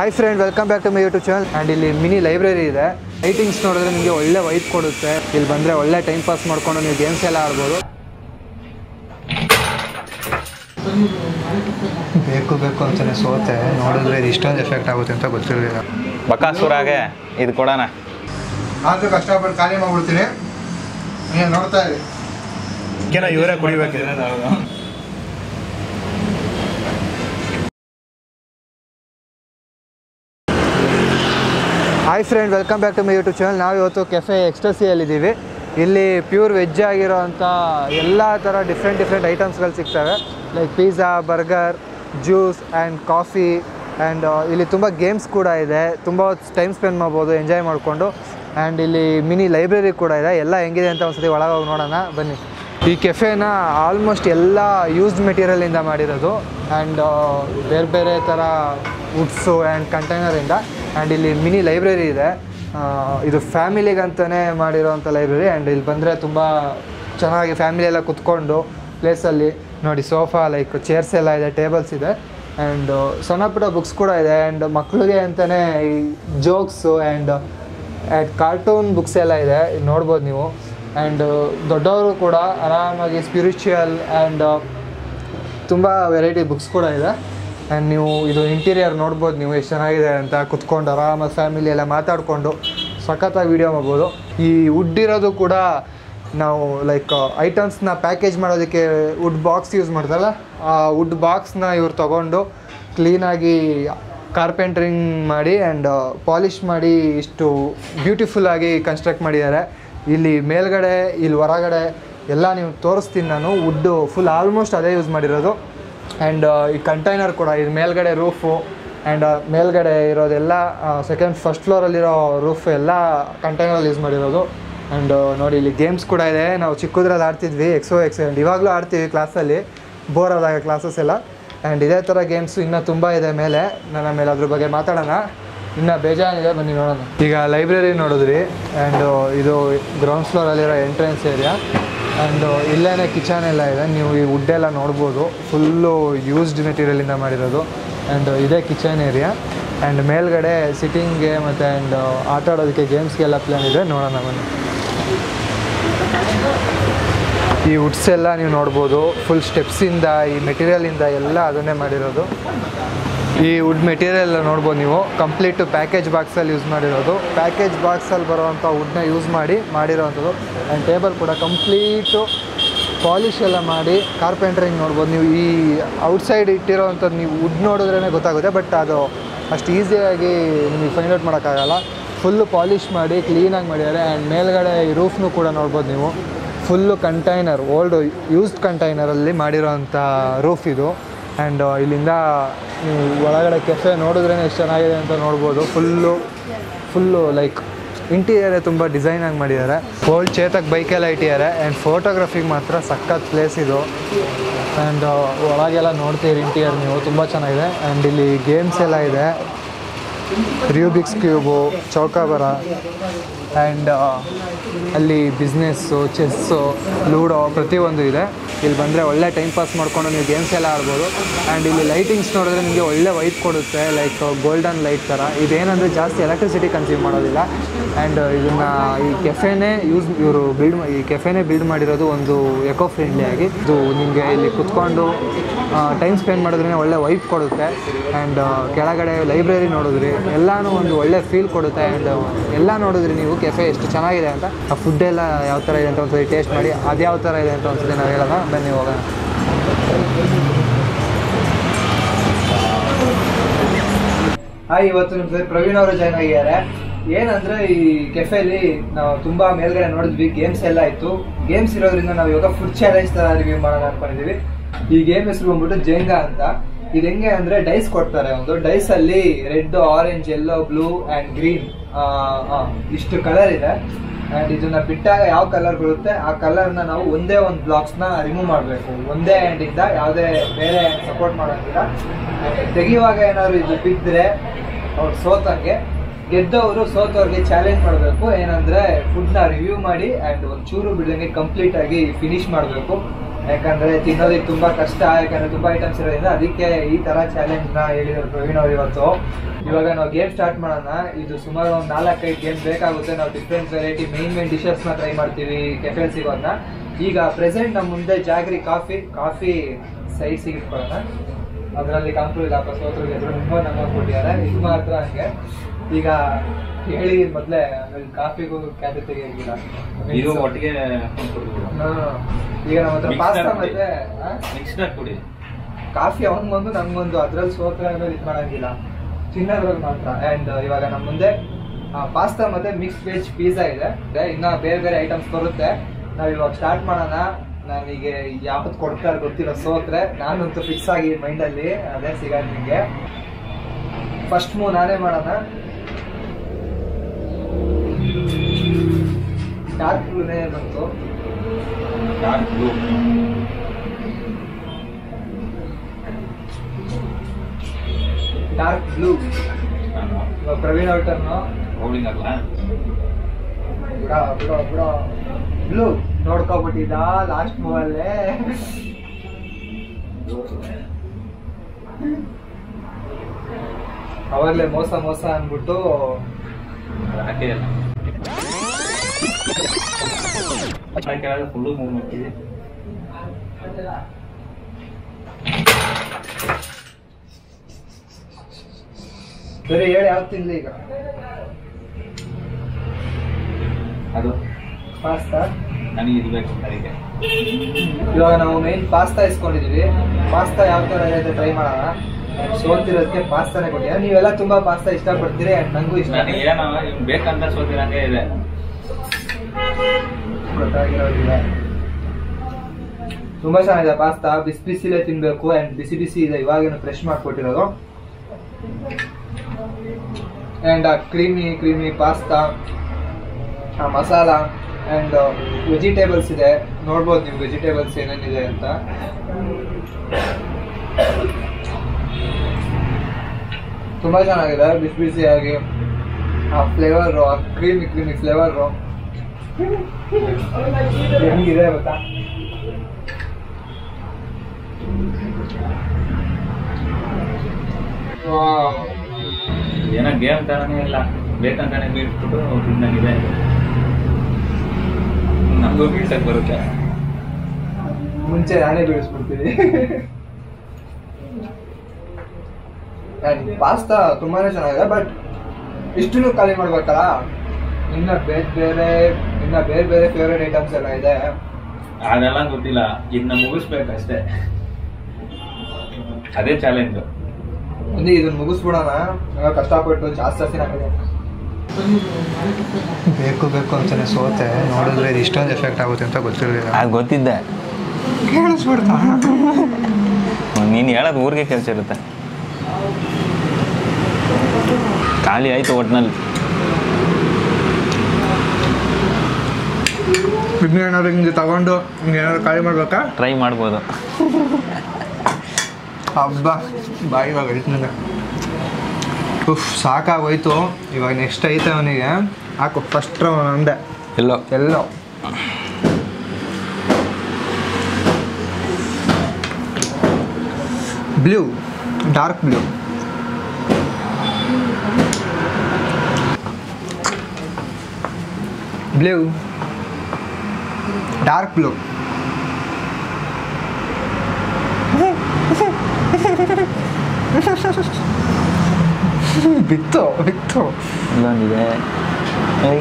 Hi friend welcome back to my YouTube channel and ಇಲ್ಲಿ mini library ಇದೆ lightings ನೋಡಿದ್ರೆ ನಿಮಗೆ ಒಳ್ಳೆ ವೈಪ್ ಕೊಡುತ್ತೆ ಇಲ್ಲಿ ಬಂದರೆ ಒಳ್ಳೆ ಟೈಮ್ ಪಾಸ್ ಮಾಡ್ಕೊಂಡು ನೀವು ಗೇಮ್ಸ್ ಎಲ್ಲ ಆಡ್ಬೋದು ಬೇಕು ಬೇಕು ಅಂತಾನೆ ಸೋತೆ ನೋಡಿದ್ರೆ ಇದು ಇಷ್ಟೊಂದು ಎಫೆಕ್ಟ್ ಆಗುತ್ತೆ ಅಂತ ಗೊತ್ತಿರಲಿಲ್ಲ ಬಕಾಸುರಾಗೆ ಇದು ಕೊಡೋಣ ಆದರೂ ಕಷ್ಟಪಟ್ಟು ಖಾಲಿ ಮಾಡ್ಬಿಡ್ತೀನಿ ನೀವು ನೋಡ್ತಾ ಇರಿ ಏನೋ ಇವರೇ ಕುಡಿಬೇಕು hi friend welcome back to my YouTube channel ನಾವು ಇವತ್ತು ಕೆಫೆ ಎಕ್ಸ್ಟಸಿಯಲ್ಲಿದ್ದೀವಿ ಇಲ್ಲಿ ಪ್ಯೂರ್ ವೆಜ್ ಆಗಿರೋವಂಥ ಎಲ್ಲ ಥರ ಡಿಫ್ರೆಂಟ್ ಡಿಫ್ರೆಂಟ್ ಐಟಮ್ಸ್ಗಳು ಸಿಗ್ತವೆ like pizza burger juice and coffee and ಇಲ್ಲಿ ತುಂಬ ಗೇಮ್ಸ್ ಕೂಡ ಇದೆ ತುಂಬ ಟೈಮ್ ಸ್ಪೆಂಡ್ ಮಾಡ್ಬೋದು ಎಂಜಾಯ್ ಮಾಡಿಕೊಂಡು ಆ್ಯಂಡ್ ಇಲ್ಲಿ ಮಿನಿ ಲೈಬ್ರರಿ ಕೂಡ ಇದೆ ಎಲ್ಲ ಹೆಂಗಿದೆ ಅಂತ ಒಂದ್ಸತಿ ಒಳಗೆ ಹೋಗಿ ನೋಡೋಣ ಬನ್ನಿ ಈ ಕೆಫೆನ ಆಲ್ಮೋಸ್ಟ್ ಎಲ್ಲ ಯೂಸ್ಡ್ ಮೆಟೀರಿಯಲಿಂದ ಮಾಡಿರೋದು ಆ್ಯಂಡ್ ಬೇರೆ ಬೇರೆ ಥರ ವುಡ್ಸು ಆ್ಯಂಡ್ ಕಂಟೈನರಿಂದ ಆ್ಯಂಡ್ ಇಲ್ಲಿ ಮಿನಿ ಲೈಬ್ರರಿ ಇದೆ ಆ, ಇದು ಫ್ಯಾಮಿಲಿಗಂತಲೇ ಮಾಡಿರೋವಂಥ ಲೈಬ್ರರಿ ಆ್ಯಂಡ್ ಇಲ್ಲಿ ಬಂದರೆ ತುಂಬ ಚೆನ್ನಾಗಿ ಫ್ಯಾಮಿಲಿ ಎಲ್ಲ ಕುತ್ಕೊಂಡು ಪ್ಲೇಸಲ್ಲಿ ನೋಡಿ ಸೋಫಾ ಲೈಕ್ ಚೇರ್ಸ್ ಎಲ್ಲ ಇದೆ ಟೇಬಲ್ಸ್ ಇದೆ ಆ್ಯಂಡ್ ಸಣ್ಣ ಪುಟ್ಟ ಬುಕ್ಸ್ ಕೂಡ ಇದೆ ಆ್ಯಂಡ್ ಮಕ್ಕಳಿಗೆ ಅಂತಲೇ ಈ jokes and and cartoon books ಎಲ್ಲ ಇದೆ ಇಲ್ಲಿ ನೋಡ್ಬೋದು ನೀವು ಆ್ಯಂಡ್ ದೊಡ್ಡವರು ಕೂಡ ಆರಾಮಾಗಿ ಸ್ಪಿರಿಚುವಲ್ ಆ್ಯಂಡ್ ತುಂಬ ವೆರೈಟಿ ಬುಕ್ಸ್ ಕೂಡ ಇದೆ ಆ್ಯಂಡ್ ನೀವು ಇದು ಇಂಟೀರಿಯರ್ ನೋಡ್ಬೋದು ನೀವು ಎಷ್ಟು ಚೆನ್ನಾಗಿದೆ ಅಂತ ಕುತ್ಕೊಂಡು ಆರಾಮಾಗಿ ಫ್ಯಾಮಿಲಿ ಎಲ್ಲ ಮಾತಾಡಿಕೊಂಡು ಸಖತ್ತಾಗಿ ವೀಡಿಯೋ ಮಾಡ್ಬೋದು ಈ ವುಡ್ ಇರೋದು ಕೂಡ ನಾವು ಲೈಕ್ ಐಟಮ್ಸ್ನ ಪ್ಯಾಕೇಜ್ ಮಾಡೋದಕ್ಕೆ ವುಡ್ ಬಾಕ್ಸ್ ಯೂಸ್ ಮಾಡ್ತಾರಲ್ಲ ಆ ವುಡ್ ಬಾಕ್ಸ್ನ ಇವ್ರು ತೊಗೊಂಡು ಕ್ಲೀನಾಗಿ ಕಾರ್ಪೆಂಟ್ರಿಂಗ್ ಮಾಡಿ ಆ್ಯಂಡ್ ಪಾಲಿಷ್ ಮಾಡಿ ಇಷ್ಟು ಬ್ಯೂಟಿಫುಲ್ ಆಗಿ ಕನ್ಸ್ಟ್ರಕ್ಟ್ ಮಾಡಿದ್ದಾರೆ ಇಲ್ಲಿ ಮೇಲ್ಗಡೆ ಇಲ್ಲಿ ಹೊರಗಡೆ ಎಲ್ಲ ನೀವು ತೋರಿಸ್ತೀನಿ ನಾನು ವುಡ್ಡು ಫುಲ್ ಆಲ್ಮೋಸ್ಟ್ ಅದೇ ಯೂಸ್ ಮಾಡಿರೋದು ಆ್ಯಂಡ್ ಈ ಕಂಟೈನರ್ ಕೂಡ ಇದು ಮೇಲ್ಗಡೆ ರೂಫು ಆ್ಯಂಡ್ ಮೇಲ್ಗಡೆ ಇರೋದೆಲ್ಲ ಸೆಕೆಂಡ್ ಫಸ್ಟ್ ಫ್ಲೋರಲ್ಲಿರೋ ರೂಫ್ ಎಲ್ಲ ಕಂಟೈನರಲ್ಲಿ ಯೂಸ್ ಮಾಡಿರೋದು ಆ್ಯಂಡ್ ನೋಡಿ ಇಲ್ಲಿ ಗೇಮ್ಸ್ ಕೂಡ ಇದೆ ನಾವು ಚಿಕ್ಕದ್ರಲ್ಲಿ ಆಡ್ತಿದ್ವಿ ಎಕ್ಸೋ ಎಕ್ಸ್ ಆ್ಯಂಡ್ ಇವಾಗಲೂ ಆಡ್ತೀವಿ ಕ್ಲಾಸಲ್ಲಿ ಬೋರ್ ಆದಾಗ ಕ್ಲಾಸಸ್ ಎಲ್ಲ ಆ್ಯಂಡ್ ಇದೇ ಥರ ಗೇಮ್ಸು ಇನ್ನೂ ತುಂಬ ಇದೆ ಮೇಲೆ ನಾನು ಆಮೇಲೆ ಅದ್ರ ಬಗ್ಗೆ ಮಾತಾಡೋಣ ಇನ್ನು ಬೇಜಾನಿದೆ ಬನ್ನಿ ನೋಡೋಣ ಈಗ ಲೈಬ್ರರಿ ನೋಡಿದ್ರಿ ಆ್ಯಂಡ್ ಇದು ಗ್ರೌಂಡ್ ಫ್ಲೋರಲ್ಲಿರೋ ಎಂಟ್ರೆನ್ಸ್ ಏರಿಯಾ ಆ್ಯಂಡ್ ಇಲ್ಲೇ ಕಿಚನ್ ಎಲ್ಲ ಇದೆ ನೀವು ಈ ವುಡ್ ಎಲ್ಲ ನೋಡ್ಬೋದು ಫುಲ್ಲು ಯೂಸ್ಡ್ ಮೆಟೀರಿಯಲಿಂದ ಮಾಡಿರೋದು ಆ್ಯಂಡ್ ಇದೇ ಕಿಚನ್ ಏರಿಯಾ ಆ್ಯಂಡ್ ಮೇಲ್ಗಡೆ ಸಿಟ್ಟಿಂಗ್ಗೆ ಮತ್ತು ಆ್ಯಂಡ್ ಆಟ ಆಡೋದಕ್ಕೆ ಗೇಮ್ಸ್ಗೆಲ್ಲ ಪ್ಲಾನ್ ಇದೆ ನೋಡೋಣ ಬನ್ನಿ ಈ ವುಡ್ಸ್ ಎಲ್ಲ ನೀವು ನೋಡ್ಬೋದು ಫುಲ್ ಸ್ಟೆಪ್ಸಿಂದ ಈ ಮೆಟೀರಿಯಲಿಂದ ಎಲ್ಲ ಅದನ್ನೇ ಮಾಡಿರೋದು ಈ ವುಡ್ ಮೆಟೀರಿಯಲ್ ನೋಡ್ಬೋದು ನೀವು ಕಂಪ್ಲೀಟು ಪ್ಯಾಕೇಜ್ ಬಾಕ್ಸಲ್ಲಿ ಯೂಸ್ ಮಾಡಿರೋದು ಪ್ಯಾಕೇಜ್ ಬಾಕ್ಸಲ್ಲಿ ಬರೋವಂಥ ವುಡ್ನ ಯೂಸ್ ಮಾಡಿ ಮಾಡಿರೋವಂಥದ್ದು ಆ್ಯಂಡ್ ಟೇಬಲ್ ಕೂಡ ಕಂಪ್ಲೀಟು ಪಾಲಿಶ್ ಎಲ್ಲ ಮಾಡಿ ಕಾರ್ಪೆಂಟ್ರಿಂಗ್ ನೋಡ್ಬೋದು ನೀವು ಈ ಔಟ್ಸೈಡ್ ಇಟ್ಟಿರೋವಂಥದ್ದು ನೀವು ವುಡ್ ನೋಡಿದ್ರೇ ಗೊತ್ತಾಗುತ್ತೆ ಬಟ್ ಅದು ಅಷ್ಟು ಈಸಿಯಾಗಿ ನಿಮಗೆ ಫೈಂಡ್ ಔಟ್ ಮಾಡೋಕ್ಕಾಗಲ್ಲ ಫುಲ್ಲು ಪಾಲಿಷ್ ಮಾಡಿ ಕ್ಲೀನಾಗಿ ಮಾಡಿದ್ದಾರೆ ಆ್ಯಂಡ್ ಮೇಲ್ಗಡೆ ಈ ರೂಫ್ನು ಕೂಡ ನೋಡ್ಬೋದು ನೀವು ಫುಲ್ಲು ಕಂಟೈನರ್ ಓಲ್ಡ್ ಯೂಸ್ಡ್ ಕಂಟೈನರಲ್ಲಿ ಮಾಡಿರೋವಂಥ ರೂಫ್ ಇದು ಆ್ಯಂಡ್ ಇಲ್ಲಿಂದ ನೀವು ಒಳಗಡೆ ಕೆಫೆ ನೋಡಿದ್ರೇ ಎಷ್ಟು ಚೆನ್ನಾಗಿದೆ ಅಂತ ನೋಡ್ಬೋದು ಫುಲ್ಲು ಫುಲ್ಲು ಲೈಕ್ ಇಂಟೀರಿಯರೇ ತುಂಬ ಡಿಸೈನಾಗಿ ಮಾಡಿದ್ದಾರೆ ಓಲ್ಡ್ ಚೇತಕ್ ಬೈಕೆಲ್ಲ ಇಟ್ಟಿದ್ದಾರೆ ಆ್ಯಂಡ್ ಫೋಟೋಗ್ರಫಿಗೆ ಮಾತ್ರ ಸಖತ್ ಪ್ಲೇಸ್ ಇದು ಆ್ಯಂಡ್ ಒಳಗೆಲ್ಲ ನೋಡ್ತೀರಿ ಇಂಟೀರಿಯರ್ ನೀವು ತುಂಬ ಚೆನ್ನಾಗಿದೆ ಆ್ಯಂಡ್ ಇಲ್ಲಿ ಗೇಮ್ಸ್ ಎಲ್ಲ ಇದೆ ರ್ಯೂಬಿಕ್ಸ್ ಕ್ಯೂಬು ಚೌಕಾಬರ ಆ್ಯಂಡ್ ಅಲ್ಲಿ ಬಿಸ್ನೆಸ್ಸು ಚೆಸ್ಸು ಲೂಡೋ ಪ್ರತಿಯೊಂದು ಇದೆ ಇಲ್ಲಿ ಬಂದರೆ ಒಳ್ಳೆ ಟೈಮ್ ಪಾಸ್ ಮಾಡ್ಕೊಂಡು ನೀವು ಗೇಮ್ಸ್ ಎಲ್ಲ ಆಡ್ಬೋದು ಆ್ಯಂಡ್ ಇಲ್ಲಿ ಲೈಟಿಂಗ್ಸ್ ನೋಡಿದ್ರೆ ನಿಮಗೆ ಒಳ್ಳೆ ವೈಪ್ ಕೊಡುತ್ತೆ ಲೈಕ್ ಗೋಲ್ಡನ್ ಲೈಟ್ ಥರ ಇದೇನಂದರೆ ಜಾಸ್ತಿ ಎಲೆಕ್ಟ್ರಿಸಿಟಿ ಕನ್ಸ್ಯೂಮ್ ಮಾಡೋದಿಲ್ಲ ಆ್ಯಂಡ್ ಇದನ್ನು ಈ ಕೆಫೆನೇ ಯೂಸ್ ಇವರು ಬಿಲ್ಡ್ ಈ ಕೆಫೆನೇ ಬಿಲ್ಡ್ ಮಾಡಿರೋದು ಒಂದು ಎಕೋ ಫ್ರೆಂಡ್ಲಿ ಆಗಿ ಇದು ನಿಮಗೆ ಇಲ್ಲಿ ಕುತ್ಕೊಂಡು ಟೈಮ್ ಸ್ಪೆಂಡ್ ಮಾಡಿದ್ರೆ ಒಳ್ಳೆ ವೈಪ್ ಕೊಡುತ್ತೆ ಆ್ಯಂಡ್ ಕೆಳಗಡೆ ಲೈಬ್ರರಿ ನೋಡಿದ್ರಿ ಎಲ್ಲನೂ ಒಂದು ಒಳ್ಳೆ ಫೀಲ್ ಕೊಡುತ್ತೆ ಆ್ಯಂಡ್ ಎಲ್ಲ ನೋಡಿದ್ರಿ ನೀವು ಕೆಫೆ ಎಷ್ಟು ಚೆನ್ನಾಗಿದೆ ಅಂತ ಆ ಫುಡ್ ಎಲ್ಲ ಯಾವ ಥರ ಇದೆ ಅಂತ ಒಂದ್ಸರಿ ಟೇಸ್ಟ್ ಮಾಡಿ ಅದು ಯಾವ ಥರ ಇದೆ ಅಂತ ಒಂದ್ಸತಿ ನಾವು ಹೇಳೋಣ ಬನ್ನಿ ಹೋಗೋಣ ಹಾಯ್ ಇವತ್ತು ನಿಮ್ಮ ಜೊತೆ ಪ್ರವೀಣ್ ಅವರು ಜಾಯ್ನ್ ಆಗಿದ್ದಾರೆ ಏನಂದ್ರೆ ಈ ಕೆಫೆಲಿ ನಾವು ತುಂಬಾ ಮೇಲ್ಗಡೆ ನೋಡಿದ್ವಿ ಗೇಮ್ಸ್ ಎಲ್ಲ ಇತ್ತು ಗೇಮ್ಸ್ ಇರೋದ್ರಿಂದ ನಾವು ಇವಾಗ ಫುಡ್ ಚಾಲೆಂಜ್ ತರ ರಿವ್ಯೂ ಮಾಡೋಣ ಅನ್ಕೊಂಡಿದೀವಿ ಈ ಗೇಮ್ ಹೆಸರು ಬಂದ್ಬಿಟ್ಟು ಜೇಂಗಾ ಅಂತ ಇದು ಹೆಂಗೆ ಅಂದ್ರೆ ಡೈಸ್ ಕೊಡ್ತಾರೆ ಒಂದು ಡೈಸ್ ಅಲ್ಲಿ red orange yellow blue and green ಇಷ್ಟು ಕಲರ್ ಇದೆ ಅಂಡ್ ಇದನ್ನ ಬಿಟ್ಟಾಗ ಯಾವ ಕಲರ್ ಬರುತ್ತೆ ಆ ಕಲರ್ ನ ನಾವು ಒಂದೇ ಒಂದು ಬ್ಲಾಕ್ಸ್ ನ ರಿಮೂವ್ ಮಾಡಬೇಕು ಒಂದೇ ಹ್ಯಾಂಡ್ ಇಂದ ಯಾವುದೇ ಬೇರೆ ಸಪೋರ್ಟ್ ಮಾಡೋಂಗಿಲ್ಲ And ತೆಗಿಯುವಾಗ ಏನಾದ್ರು ಇದು ಬಿದ್ದರೆ ಅವ್ರು ಸೋತಂಗೆ ಗೆದ್ದವರು ಸೋತವ್ರಿಗೆ ಚಾಲೆಂಜ್ ಮಾಡಬೇಕು ಏನಂದ್ರೆ ಫುಡ್ನ ರಿವ್ಯೂ ಮಾಡಿ ಆ್ಯಂಡ್ ಒಂಚೂರು ಬಿಡಂಗೆ ಕಂಪ್ಲೀಟ್ ಆಗಿ ಫಿನಿಶ್ ಮಾಡಬೇಕು ಯಾಕಂದ್ರೆ ತಿನ್ನೋದಕ್ಕೆ ತುಂಬಾ ಕಷ್ಟ ಯಾಕಂದ್ರೆ ತುಂಬಾ ಐಟಮ್ಸ್ ಇರೋದ್ರಿಂದ ಅದಕ್ಕೆ ಈ ತರ ಚಾಲೆಂಜ್ ನ ಹೇಳಿದ್ರು ಪ್ರವೀಣ್ ಅವ್ರು ಇವತ್ತು ಇವಾಗ ನಾವು ಗೇಮ್ ಸ್ಟಾರ್ಟ್ ಮಾಡೋಣ ಇದು ಸುಮಾರು ಒಂದು ನಾಲ್ಕೈದು ಗೇಮ್ ಬೇಕಾಗುತ್ತೆ ನಾವು different variety main main dishes ನ ಟ್ರೈ ಮಾಡ್ತೀವಿ ಕೆಫೆ ಸಿಗೋದನ್ನ ಈಗ ಪ್ರೆಸೆಂಟ್ ನಮ್ಮ ಮುಂದೆ ಜಾಗ್ರಿ ಕಾಫಿ ಕಾಫಿ ಸೈಡ್ ಸಿಗಿಟ್ಕೊಳ್ಳೋಣ ಅದರಲ್ಲಿ ಕಾಂಪ್ರೂವ್ ಇಲ್ಲ ಸೋತ್ರಿಗೆ ಎದುರು ತುಂಬ ನಮ್ಮ ಕೊಟ್ಟಿದ್ದಾರೆ ಇದು ಮಾತ್ರ ಹಂಗೆ ಈಗ ಹೇಳಿ ಮೊದಲೇ ಆಮೇಲೆ ಕಾಫಿಗೂ ಖ್ಯಾತಿ ತೆಗಿಯಂಗಿಲ್ಲ ಇದು ಒಟ್ಟಿಗೆ No, no, no. ಈಗ ನಮ್ಮ ಹತ್ರ ಪಾಸ್ತಾ ಮತ್ತೆ ಆ? ಮಿಕ್ಸ್ಡ್ ಕುಡಿ ಕಾಫಿ ಅವನಿಗೊಂದು ನಮ್ಗೊಂದು ಅದ್ರಲ್ಲಿ ಸೋತ್ರೆ ಆಮೇಲೆ ಇದು ಮಾಡಂಗಿಲ್ಲ ತಿನ್ನೋದ್ರಲ್ಲಿ ಮಾತ್ರ ಆ್ಯಂಡ್ ಇವಾಗ ನಮ್ಮ ಮುಂದೆ ಪಾಸ್ತಾ ಮತ್ತೆ ಮಿಕ್ಸ್ ವೆಜ್ ಪಿಜ್ಜಾ ಇದೆ ಇದೆ. ಇನ್ನ ಬೇರೆ ಬೇರೆ ಐಟಮ್ಸ್ ಬರುತ್ತೆ ನಾವು ಇವಾಗ ಸ್ಟಾರ್ಟ್ ಮಾಡೋಣ ನನಗೆ ಯಾವ್ದು ಕೊಡ್ತಾರೆ ಗೊತ್ತಿಲ್ಲ ಸೋತ್ರೆ ನಾನಂತೂ ಫಿಕ್ಸ್ ಆಗಿ ಮೈಂಡಲ್ಲಿ ಅದೇ ಸಿಗೋದು ನಿಮಗೆ ಫಸ್ಟ್ ಮೂವ್ ನಾನೇ ಮಾಡೋಣ ಡಾರ್ಕ್ ಬ್ಲೂನೇ ಬಂತು ಡಾರ್ಕ್ ಬ್ಲೂ ಡಾರ್ಕ್ ಬ್ಲೂ ಇವಾಗ ಪ್ರವೀಣ್ ಔಟರ್ನು ರೋಲಿಂಗ್ ಅಲ್ಲ ಬಿಡೋ ಬಿಡೋ ಬಿಡೋ ಬ್ಲೂ ನೋಡ್ಕೊಬಿಟ್ಟಿದ್ದ ಲಾಸ್ಟ್ ಮೂವಲ್ಲೇ ಅವಾಗಲೇ ಮೋಸ ಮೋಸ ಅಂದ್ಬಿಟ್ಟು ಹಾಕೇ ಇಲ್ಲ ಕೆಳಗೆ ಫುಲ್ಲು ಮೂವ್ ಮಾಡ್ತೀವಿ ಬೇರೆ ಹೇಳಿ ಯಾವ್ದು ತಿನ್ಲಿ ಈಗ ಅದು ಪಾಸ್ತಾ ನನಗೆ ಇದು ಬೇಕು ಅದಕ್ಕೆ ಇವಾಗ ನಾವು ಮೇನ್ ಪಾಸ್ತಾ ಇಸ್ಕೊಂಡಿದೀವಿ ಪಾಸ್ತಾ ಯಾವ ತರ ಇದೆ ಟ್ರೈ ಮಾಡೋಣ ನಾನ್ ಸೋತಿರೋದಕ್ಕೆ ಪಾಸ್ತಾನೇ ಕೊಟ್ಟಿದ್ದಾರೆ ನೀವೆಲ್ಲ ತುಂಬಾ ಪಾಸ್ತಾ ಇಷ್ಟಪಡ್ತೀರಿ ಅಂಡ್ ನಂಗೂ ಇಷ್ಟ ನನಗೆ ಏನೋ ಇವ್ ಬೇಕಂತ ಸೋತಿರಂಗೆ ಇದೆ ಗೊತ್ತಾಗಿರೋದಿಲ್ಲ ತುಂಬಾ ಚೆನ್ನಾಗಿದೆ ಪಾಸ್ತಾ ಬಿಸಿ ಬಿಸಿಲೇ ತಿನ್ಬೇಕು ಅಂಡ್ ಬಿಸಿ ಬಿಸಿ ಇದೆ ಇವಾಗೇನು ಫ್ರೆಶ್ ಮಾಡ್ಕೊಟ್ಟಿರೋದು ಅಂಡ್ ಆ ಕ್ರೀಮಿ ಕ್ರೀಮಿ ಪಾಸ್ತಾ ಆ ಮಸಾಲ ಅಂಡ್ ವೆಜಿಟೇಬಲ್ಸ್ ಇದೆ ನೋಡ್ಬೋದು ನೀವು ವೆಜಿಟೇಬಲ್ಸ್ ಏನೇನಿದೆ ಅಂತ ತುಂಬಾ ಚೆನ್ನಾಗಿದೆ ಬಿಸಿ ಬಿಸಿಯಾಗಿ ಆ ಫ್ಲೇವರು ಆ ಕ್ರೀಮಿ ಕ್ರೀಮಿ ಫ್ಲೇವರು ಹೆಂಗಿದೆ ಗೊತ್ತಾ ವಾವ್. ಏನೋ ಗೇಮ್ ತರನೇ ಇಲ್ಲ ಬೇಕಂತಾನೆ ಬೀಳ್ಬಿಟ್ಟು ತಿನ್ನಂಗಿದೆ ನಮಗೂ ಬೀಳ್ಸಕ್ ಬರುತ್ತೆ ಮುಂಚೆ ನಾನೇ ಬೀಳಿಸ್ಬಿಡ್ತೀನಿ ಪಾಸ್ತಾ ತುಂಬಾನೇ ಚೆನ್ನಾಗಿದೆ ಬಟ್ ಇಷ್ಟನ್ನು ಖಾಲಿ ಮಾಡ್ಬೇಕಲ್ಲ ಇನ್ನ ಬೇರೆ ಬೇರೆ ಇನ್ನ ಬೇರೆ ಬೇರೆ ಫೇವ್ರೇಟ್ ಐಟಮ್ಸ್ ಎಲ್ಲ ಇದೆ ಅದೆಲ್ಲ ಗೊತ್ತಿಲ್ಲ ಇದನ್ನ ಮುಗಿಸ್ಬೇಕಷ್ಟೇ ಅದೇ ಚಾಲೆಂಜ್ ಅಂದ್ರೆ ಇದನ್ನ ಮುಗಿಸ್ಬಿಡೋಣ ಇವಾಗ ಕಷ್ಟಪಟ್ಟು ಜಾಸ್ತಿ ಜಾಸ್ತಿ ನಾಗಿದೆ ಬೇಕು ಬೇಕು ಅಂತಾನೆ ಸೋತೆ ನೋಡಿದ್ರೆ ಇದು ಇಷ್ಟೊಂದು ಎಫೆಕ್ಟ್ ಆಗುತ್ತೆ ಅಂತ ಗೊತ್ತಿರಲಿಲ್ಲ ಅದು ಗೊತ್ತಿದ್ದೆ ಕೇಳಿಸ್ಬಿಡ್ತಾ ನೀನು ಹೇಳೋದು ಊರಿಗೆ ಕೆಲಸ ಇರುತ್ತೆ ಖಾಲಿ ಆಯಿತು ಒಟ್ಟಿನಲ್ಲಿ ವಿಜ್ಞಾನವ್ರು ಹಿಂಗೆ ತಗೊಂಡು ಹಿಂಗೆ ಏನಾದ್ರು ಖಾಲಿ ಮಾಡ್ಬೇಕಾ ಟ್ರೈ ಮಾಡ್ಬೋದು ಹಬ್ಬ ಬಾಯಿ ಇವಾಗ ಹೇಳ್ತೀನಿ ಉಫ್ ಸಾಕಾಗೋಯ್ತು ಇವಾಗ ನೆಕ್ಸ್ಟ್ ಐತೆ ಅವನಿಗೆ ಹಾಕು ಫಸ್ಟ್ ಅಂದೆ yellow yellow blue dark blue blue dark blue ಬಿತ್ತು ಬಿತ್ತು ಇಲ್ಲೊಂದಿದೆ ಏಯ್,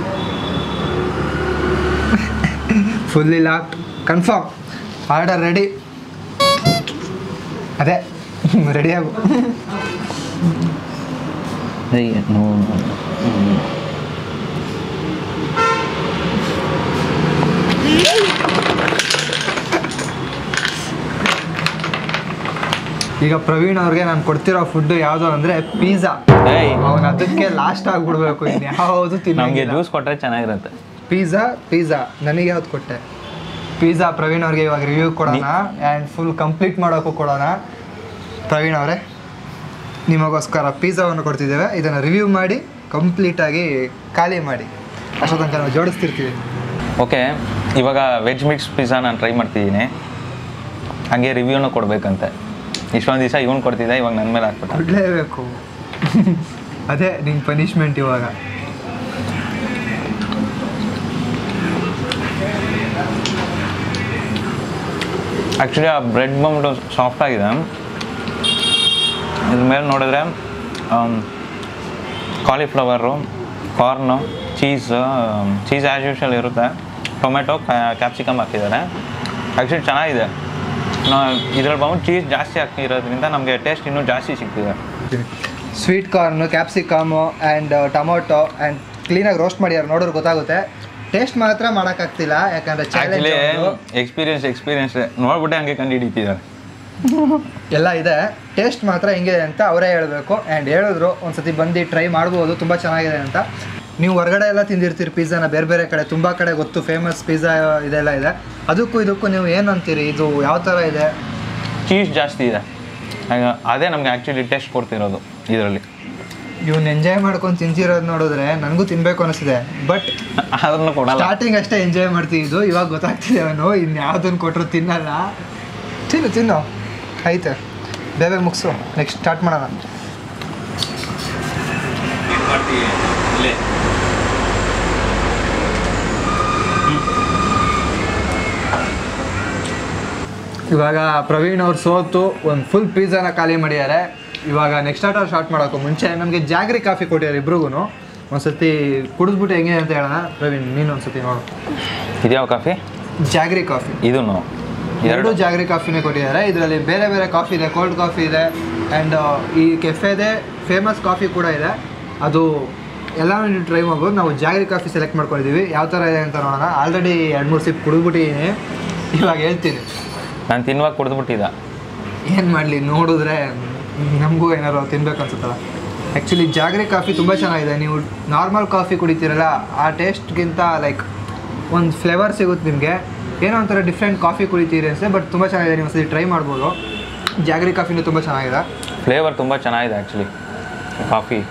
fully locked confirm order ready ಅದೇ ರೆಡಿ ಆಗು ಏಯ್, ನೋ ಹ್ಮ್. ಈಗ ಪ್ರವೀಣ್ ಅವ್ರಿಗೆ ನಾನು ಕೊಡ್ತಿರೋ ಫುಡ್ ಯಾವುದು ಅಂದ್ರೆ ಪಿಜ್ಜಾ ಏಯ್ ಅವನ ಅದಕ್ಕೆ ಲಾಸ್ಟ್ ಆಗ್ಬಿಡ್ಬೇಕು ಇನ್ನು ಯಾವುದು ನಮಗೆ ತಿನ್ನಂಗಿಲ್ಲ ಜ್ಯೂಸ್ ಕೊಟ್ಟರೆ ಚೆನ್ನಾಗಿರುತ್ತೆ ಪಿಜ್ಜಾ ಪಿಜ್ಜಾ ನನಗೆ ಯಾವ್ದು ಕೊಟ್ಟೆ ಪಿಜ್ಜಾ ಪ್ರವೀಣ್ ಅವ್ರಿಗೆ ಇವಾಗ ರಿವ್ಯೂ ಕೊಡೋಣ ಆ್ಯಂಡ್ ಫುಲ್ ಕಂಪ್ಲೀಟ್ ಮಾಡೋಕ್ಕೂ ಕೊಡೋಣ ಪ್ರವೀಣ್ ಅವರೇ ನಿಮಗೋಸ್ಕರ ಪಿಜ್ಜಾವನ್ನು ಕೊಡ್ತಿದ್ದೇವೆ ಇದನ್ನು ರಿವ್ಯೂ ಮಾಡಿ ಕಂಪ್ಲೀಟಾಗಿ ಖಾಲಿ ಮಾಡಿ ಅಷ್ಟೋ ತನಕ ನಾವು ಜೋಡಿಸ್ತಿರ್ತೀವಿ ಓಕೆ ಇವಾಗ ವೆಜ್ ಮಿಕ್ಸ್ ಪಿಜ್ಜಾ ನಾನು ಟ್ರೈ ಮಾಡ್ತಿದ್ದೀನಿ ಹಾಗೆ ರಿವ್ಯೂನು ಕೊಡಬೇಕಂತೆ ಇಷ್ಟೊಂದು ದಿವಸ ಇವನು ಕೊಡ್ತಿದ್ದೆ ಇವಾಗ ನನ್ನ ಮೇಲೆ ಹಾಕ್ಬಿಟ್ಟ ಕೊಡಲೇಬೇಕು ಅದೇ ನಿಂಗೆ ಪನಿಷ್ಮೆಂಟ್ ಇವಾಗ ಆ್ಯಕ್ಚುಲಿ ಆ ಬ್ರೆಡ್ ಬಂದ್ಬಿಟ್ಟು ಸಾಫ್ಟ್ ಆಗಿದೆ ಇದ್ರ ಮೇಲೆ ನೋಡಿದ್ರೆ cauliflower corn cheese cheese as usual ಇರುತ್ತೆ ಟೊಮೆಟೊ ಕ್ಯಾಪ್ಸಿಕಮ್ ಹಾಕಿದ್ದಾರೆ ಆ್ಯಕ್ಚುಲಿ ಚೆನ್ನಾಗಿದೆ ಇದ್ರಲ್ಲಿ ಬಂದ್ಬಿಟ್ಟು ಚೀಸ್ ಜಾಸ್ತಿ ಹಾಕಿರೋದ್ರಿಂದ ನಮಗೆ ಟೇಸ್ಟ್ ಇನ್ನೂ ಜಾಸ್ತಿ ಸಿಗ್ತಿದೆ sweet corn capsicum and tomato and ಕ್ಲೀನಾಗಿ ರೋಸ್ಟ್ ಮಾಡ್ಯಾರ ನೋಡೋರು ಗೊತ್ತಾಗುತ್ತೆ ಟೇಸ್ಟ್ ಮಾತ್ರ ಮಾಡೋಕ್ಕಾಗ್ತಿಲ್ಲ ಯಾಕಂದರೆ ಆ್ಯಕ್ಚುಲಿ ಚಾಲೆಂಜ್ ಎಕ್ಸ್ಪೀರಿಯನ್ಸ್ ಎಕ್ಸ್ಪೀರಿಯನ್ಸ್ ನೋಡ್ಬಿಟ್ಟೆ ಹಂಗೆ ಕಂಡು ಹಿಡಿತಿದ್ದಾರೆ ಎಲ್ಲ ಇದೆ ಟೇಸ್ಟ್ ಮಾತ್ರ ಹೆಂಗಿದೆ ಅಂತ ಅವರೇ ಹೇಳಬೇಕು ಆ್ಯಂಡ್ ಹೇಳಿದ್ರು ಒಂದ್ಸತಿ ಬಂದು ಟ್ರೈ ಮಾಡ್ಬೋದು ತುಂಬ ಚೆನ್ನಾಗಿದೆ ಅಂತ ನೀವು ಹೊರಗಡೆ ಎಲ್ಲ ತಿಂದಿರ್ತೀರಿ ಪಿಜ್ಜಾನ ಬೇರೆ ಬೇರೆ ಕಡೆ ತುಂಬ ಕಡೆ ಗೊತ್ತು ಫೇಮಸ್ ಪಿಜ್ಜಾ ಇದೆಲ್ಲ ಇದೆ ಅದಕ್ಕೂ ಇದಕ್ಕೂ ನೀವು ಏನು ಅಂತೀರಿ ಇದು ಯಾವ ಥರ ಇದೆ ಚೀಸ್ ಜಾಸ್ತಿ ಇದೆ ಆಗ ಅದೇ ನಮಗೆ ಆ್ಯಕ್ಚುಲಿ ಟೇಸ್ಟ್ ಕೊಡ್ತಿರೋದು ಇದರಲ್ಲಿ ಇವ್ನ ಎಂಜಾಯ್ ಮಾಡ್ಕೊಂಡು ತಿಂತಿರೋದು ನೋಡಿದ್ರೆ ನನಗೂ ತಿನ್ಬೇಕು ಅನಿಸಿದೆ ಬಟ್ ಅದನ್ನು ಕೊಡಲ್ಲ ಸ್ಟಾರ್ಟಿಂಗ್ ಅಷ್ಟೇ ಎಂಜಾಯ್ ಮಾಡ್ತಿದ್ದು ಇವಾಗ ಗೊತ್ತಾಗ್ತಿದೆ ಅವನು ಇನ್ನು ಯಾವುದನ್ನು ಕೊಟ್ಟರು ತಿನ್ನಲ್ಲ ತಿನ್ನು ತಿನ್ನು ಆಯ್ತು ಬೇಗ ಮುಗಿಸು ನೆಕ್ಸ್ಟ್ ಸ್ಟಾರ್ಟ್ ಮಾಡೋಣ ಮಾಡ್ತೀವಿ ಇಲ್ಲೇ ಇವಾಗ ಪ್ರವೀಣ್ ಅವ್ರು ಸೋತು ಒಂದು ಫುಲ್ ಪಿಜ್ಜಾನ ಖಾಲಿ ಮಾಡಿದ್ದಾರೆ ಇವಾಗ ನೆಕ್ಸ್ಟ್ ಆಟ ಸ್ಟಾರ್ಟ್ ಮಾಡೋಕ್ಕೂ ಮುಂಚೆ ನಮಗೆ ಜಾಗ್ರಿ ಕಾಫಿ ಕೊಟ್ಟಿದ್ದಾರೆ ಇಬ್ರಿಗೂ ಒಂದ್ಸತಿ ಕುಡಿದ್ಬಿಟ್ಟು ಹೆಂಗೆ ಅಂತ ಹೇಳೋಣ ಪ್ರವೀಣ್ ನೀನು ಒಂದ್ಸತಿ ನೋಡು ಇದ್ಯಾವ ಕಾಫಿ ಜಾಗ್ರಿ ಕಾಫಿ ಇದೂ ಎರಡು ಎರಡು ಜಾಗ್ರಿ ಕಾಫಿನೇ ಕೊಟ್ಟಿದ್ದಾರೆ ಇದರಲ್ಲಿ ಬೇರೆ ಬೇರೆ ಕಾಫಿ ಇದೆ ಕೋಲ್ಡ್ ಕಾಫಿ ಇದೆ ಆ್ಯಂಡ್ ಈ ಕೆಫೆದೆ ಫೇಮಸ್ ಕಾಫಿ ಕೂಡ ಇದೆ ಅದು ಎಲ್ಲನೂ ನೀವು ಟ್ರೈ ಮಾಡ್ಬೋದು ನಾವು ಜಾಗ್ರಿ ಕಾಫಿ ಸೆಲೆಕ್ಟ್ ಮಾಡ್ಕೊಂಡಿದ್ದೀವಿ ಯಾವ ಥರ ಇದೆ ಅಂತ ನೋಡೋಣ ಆಲ್ರೆಡಿ ಎರಡು ಮೂರು ಸಿಪ್ ಕುಡಿದ್ಬಿಟ್ಟಿದ್ದೀನಿ ಇವಾಗ ಹೇಳ್ತೀನಿ ನಾನು ತಿನ್ನುವಾಗ ಕುಡಿದ್ಬಿಟ್ಟಿದ್ದ ಏನು ಮಾಡಲಿ ನೋಡಿದ್ರೆ ನಮಗೂ ಏನಾರು ತಿನ್ಬೇಕು ಅನ್ಸುತ್ತಲ್ಲ ಆ್ಯಕ್ಚುಲಿ ಜಾಗ್ರಿ ಕಾಫಿ ತುಂಬ ಚೆನ್ನಾಗಿದೆ ನೀವು ನಾರ್ಮಲ್ ಕಾಫಿ ಕುಡಿತೀರಲ್ಲ ಆ ಟೇಸ್ಟ್ಗಿಂತ ಲೈಕ್ ಒಂದು ಫ್ಲೇವರ್ ಸಿಗುತ್ತೆ ನಿಮಗೆ ಏನೋ ಒಂಥರ ಡಿಫ್ರೆಂಟ್ ಕಾಫಿ ಕುಡಿತೀರಿ ಅನಿಸುತ್ತೆ ಬಟ್ ತುಂಬ ಚೆನ್ನಾಗಿದೆ ನೀವು ಒಂದ್ಸತಿ ಟ್ರೈ ಮಾಡ್ಬೋದು ಜಾಗ್ರಿ ಕಾಫಿನೂ ತುಂಬ ಚೆನ್ನಾಗಿದೆ ಫ್ಲೇವರ್ ತುಂಬ ಚೆನ್ನಾಗಿದೆ ಆ್ಯಕ್ಚುಲಿ ಕಾಫಿ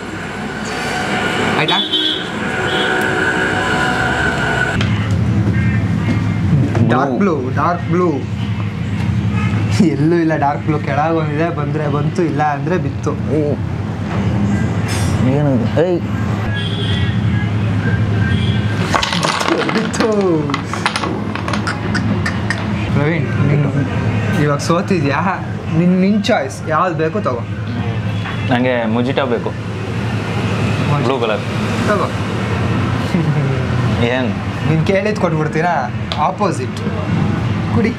ಆಯ್ತಾ ಡಾರ್ಕ್ ಬ್ಲೂ ಡಾರ್ಕ್ ಬ್ಲೂ ಎಲ್ಲೂ ಇಲ್ಲ ಡಾರ್ಕ್ ಬ್ಲೂ ಕೆಳಗೆ ಬಂದಿದೆ ಬಂದರೆ ಬಂತು ಇಲ್ಲ ಅಂದರೆ ಬಿತ್ತು ಏನಿದೆ ಏಯ್ ಬಿತ್ತು ಪ್ರವೀಣ್ ನೀನು ಇವಾಗ ಸೋತಿದ್ಯಾ ನಿನ್ನ ನಿನ್ನ ಚಾಯ್ಸ್ ಯಾವ್ದು ಬೇಕು ತಗೋ ನನಗೆ ಮುಜಿಟಾ ಬೇಕು ಬ್ಲೂ ಕಲರ್ ತಗೋ ಏನು ನೀನು ಕೇಳಿದ್ ಕೊಟ್ಬಿಡ್ತೀರಾ ಆಪೋಸಿಟ್ ಕುಡಿ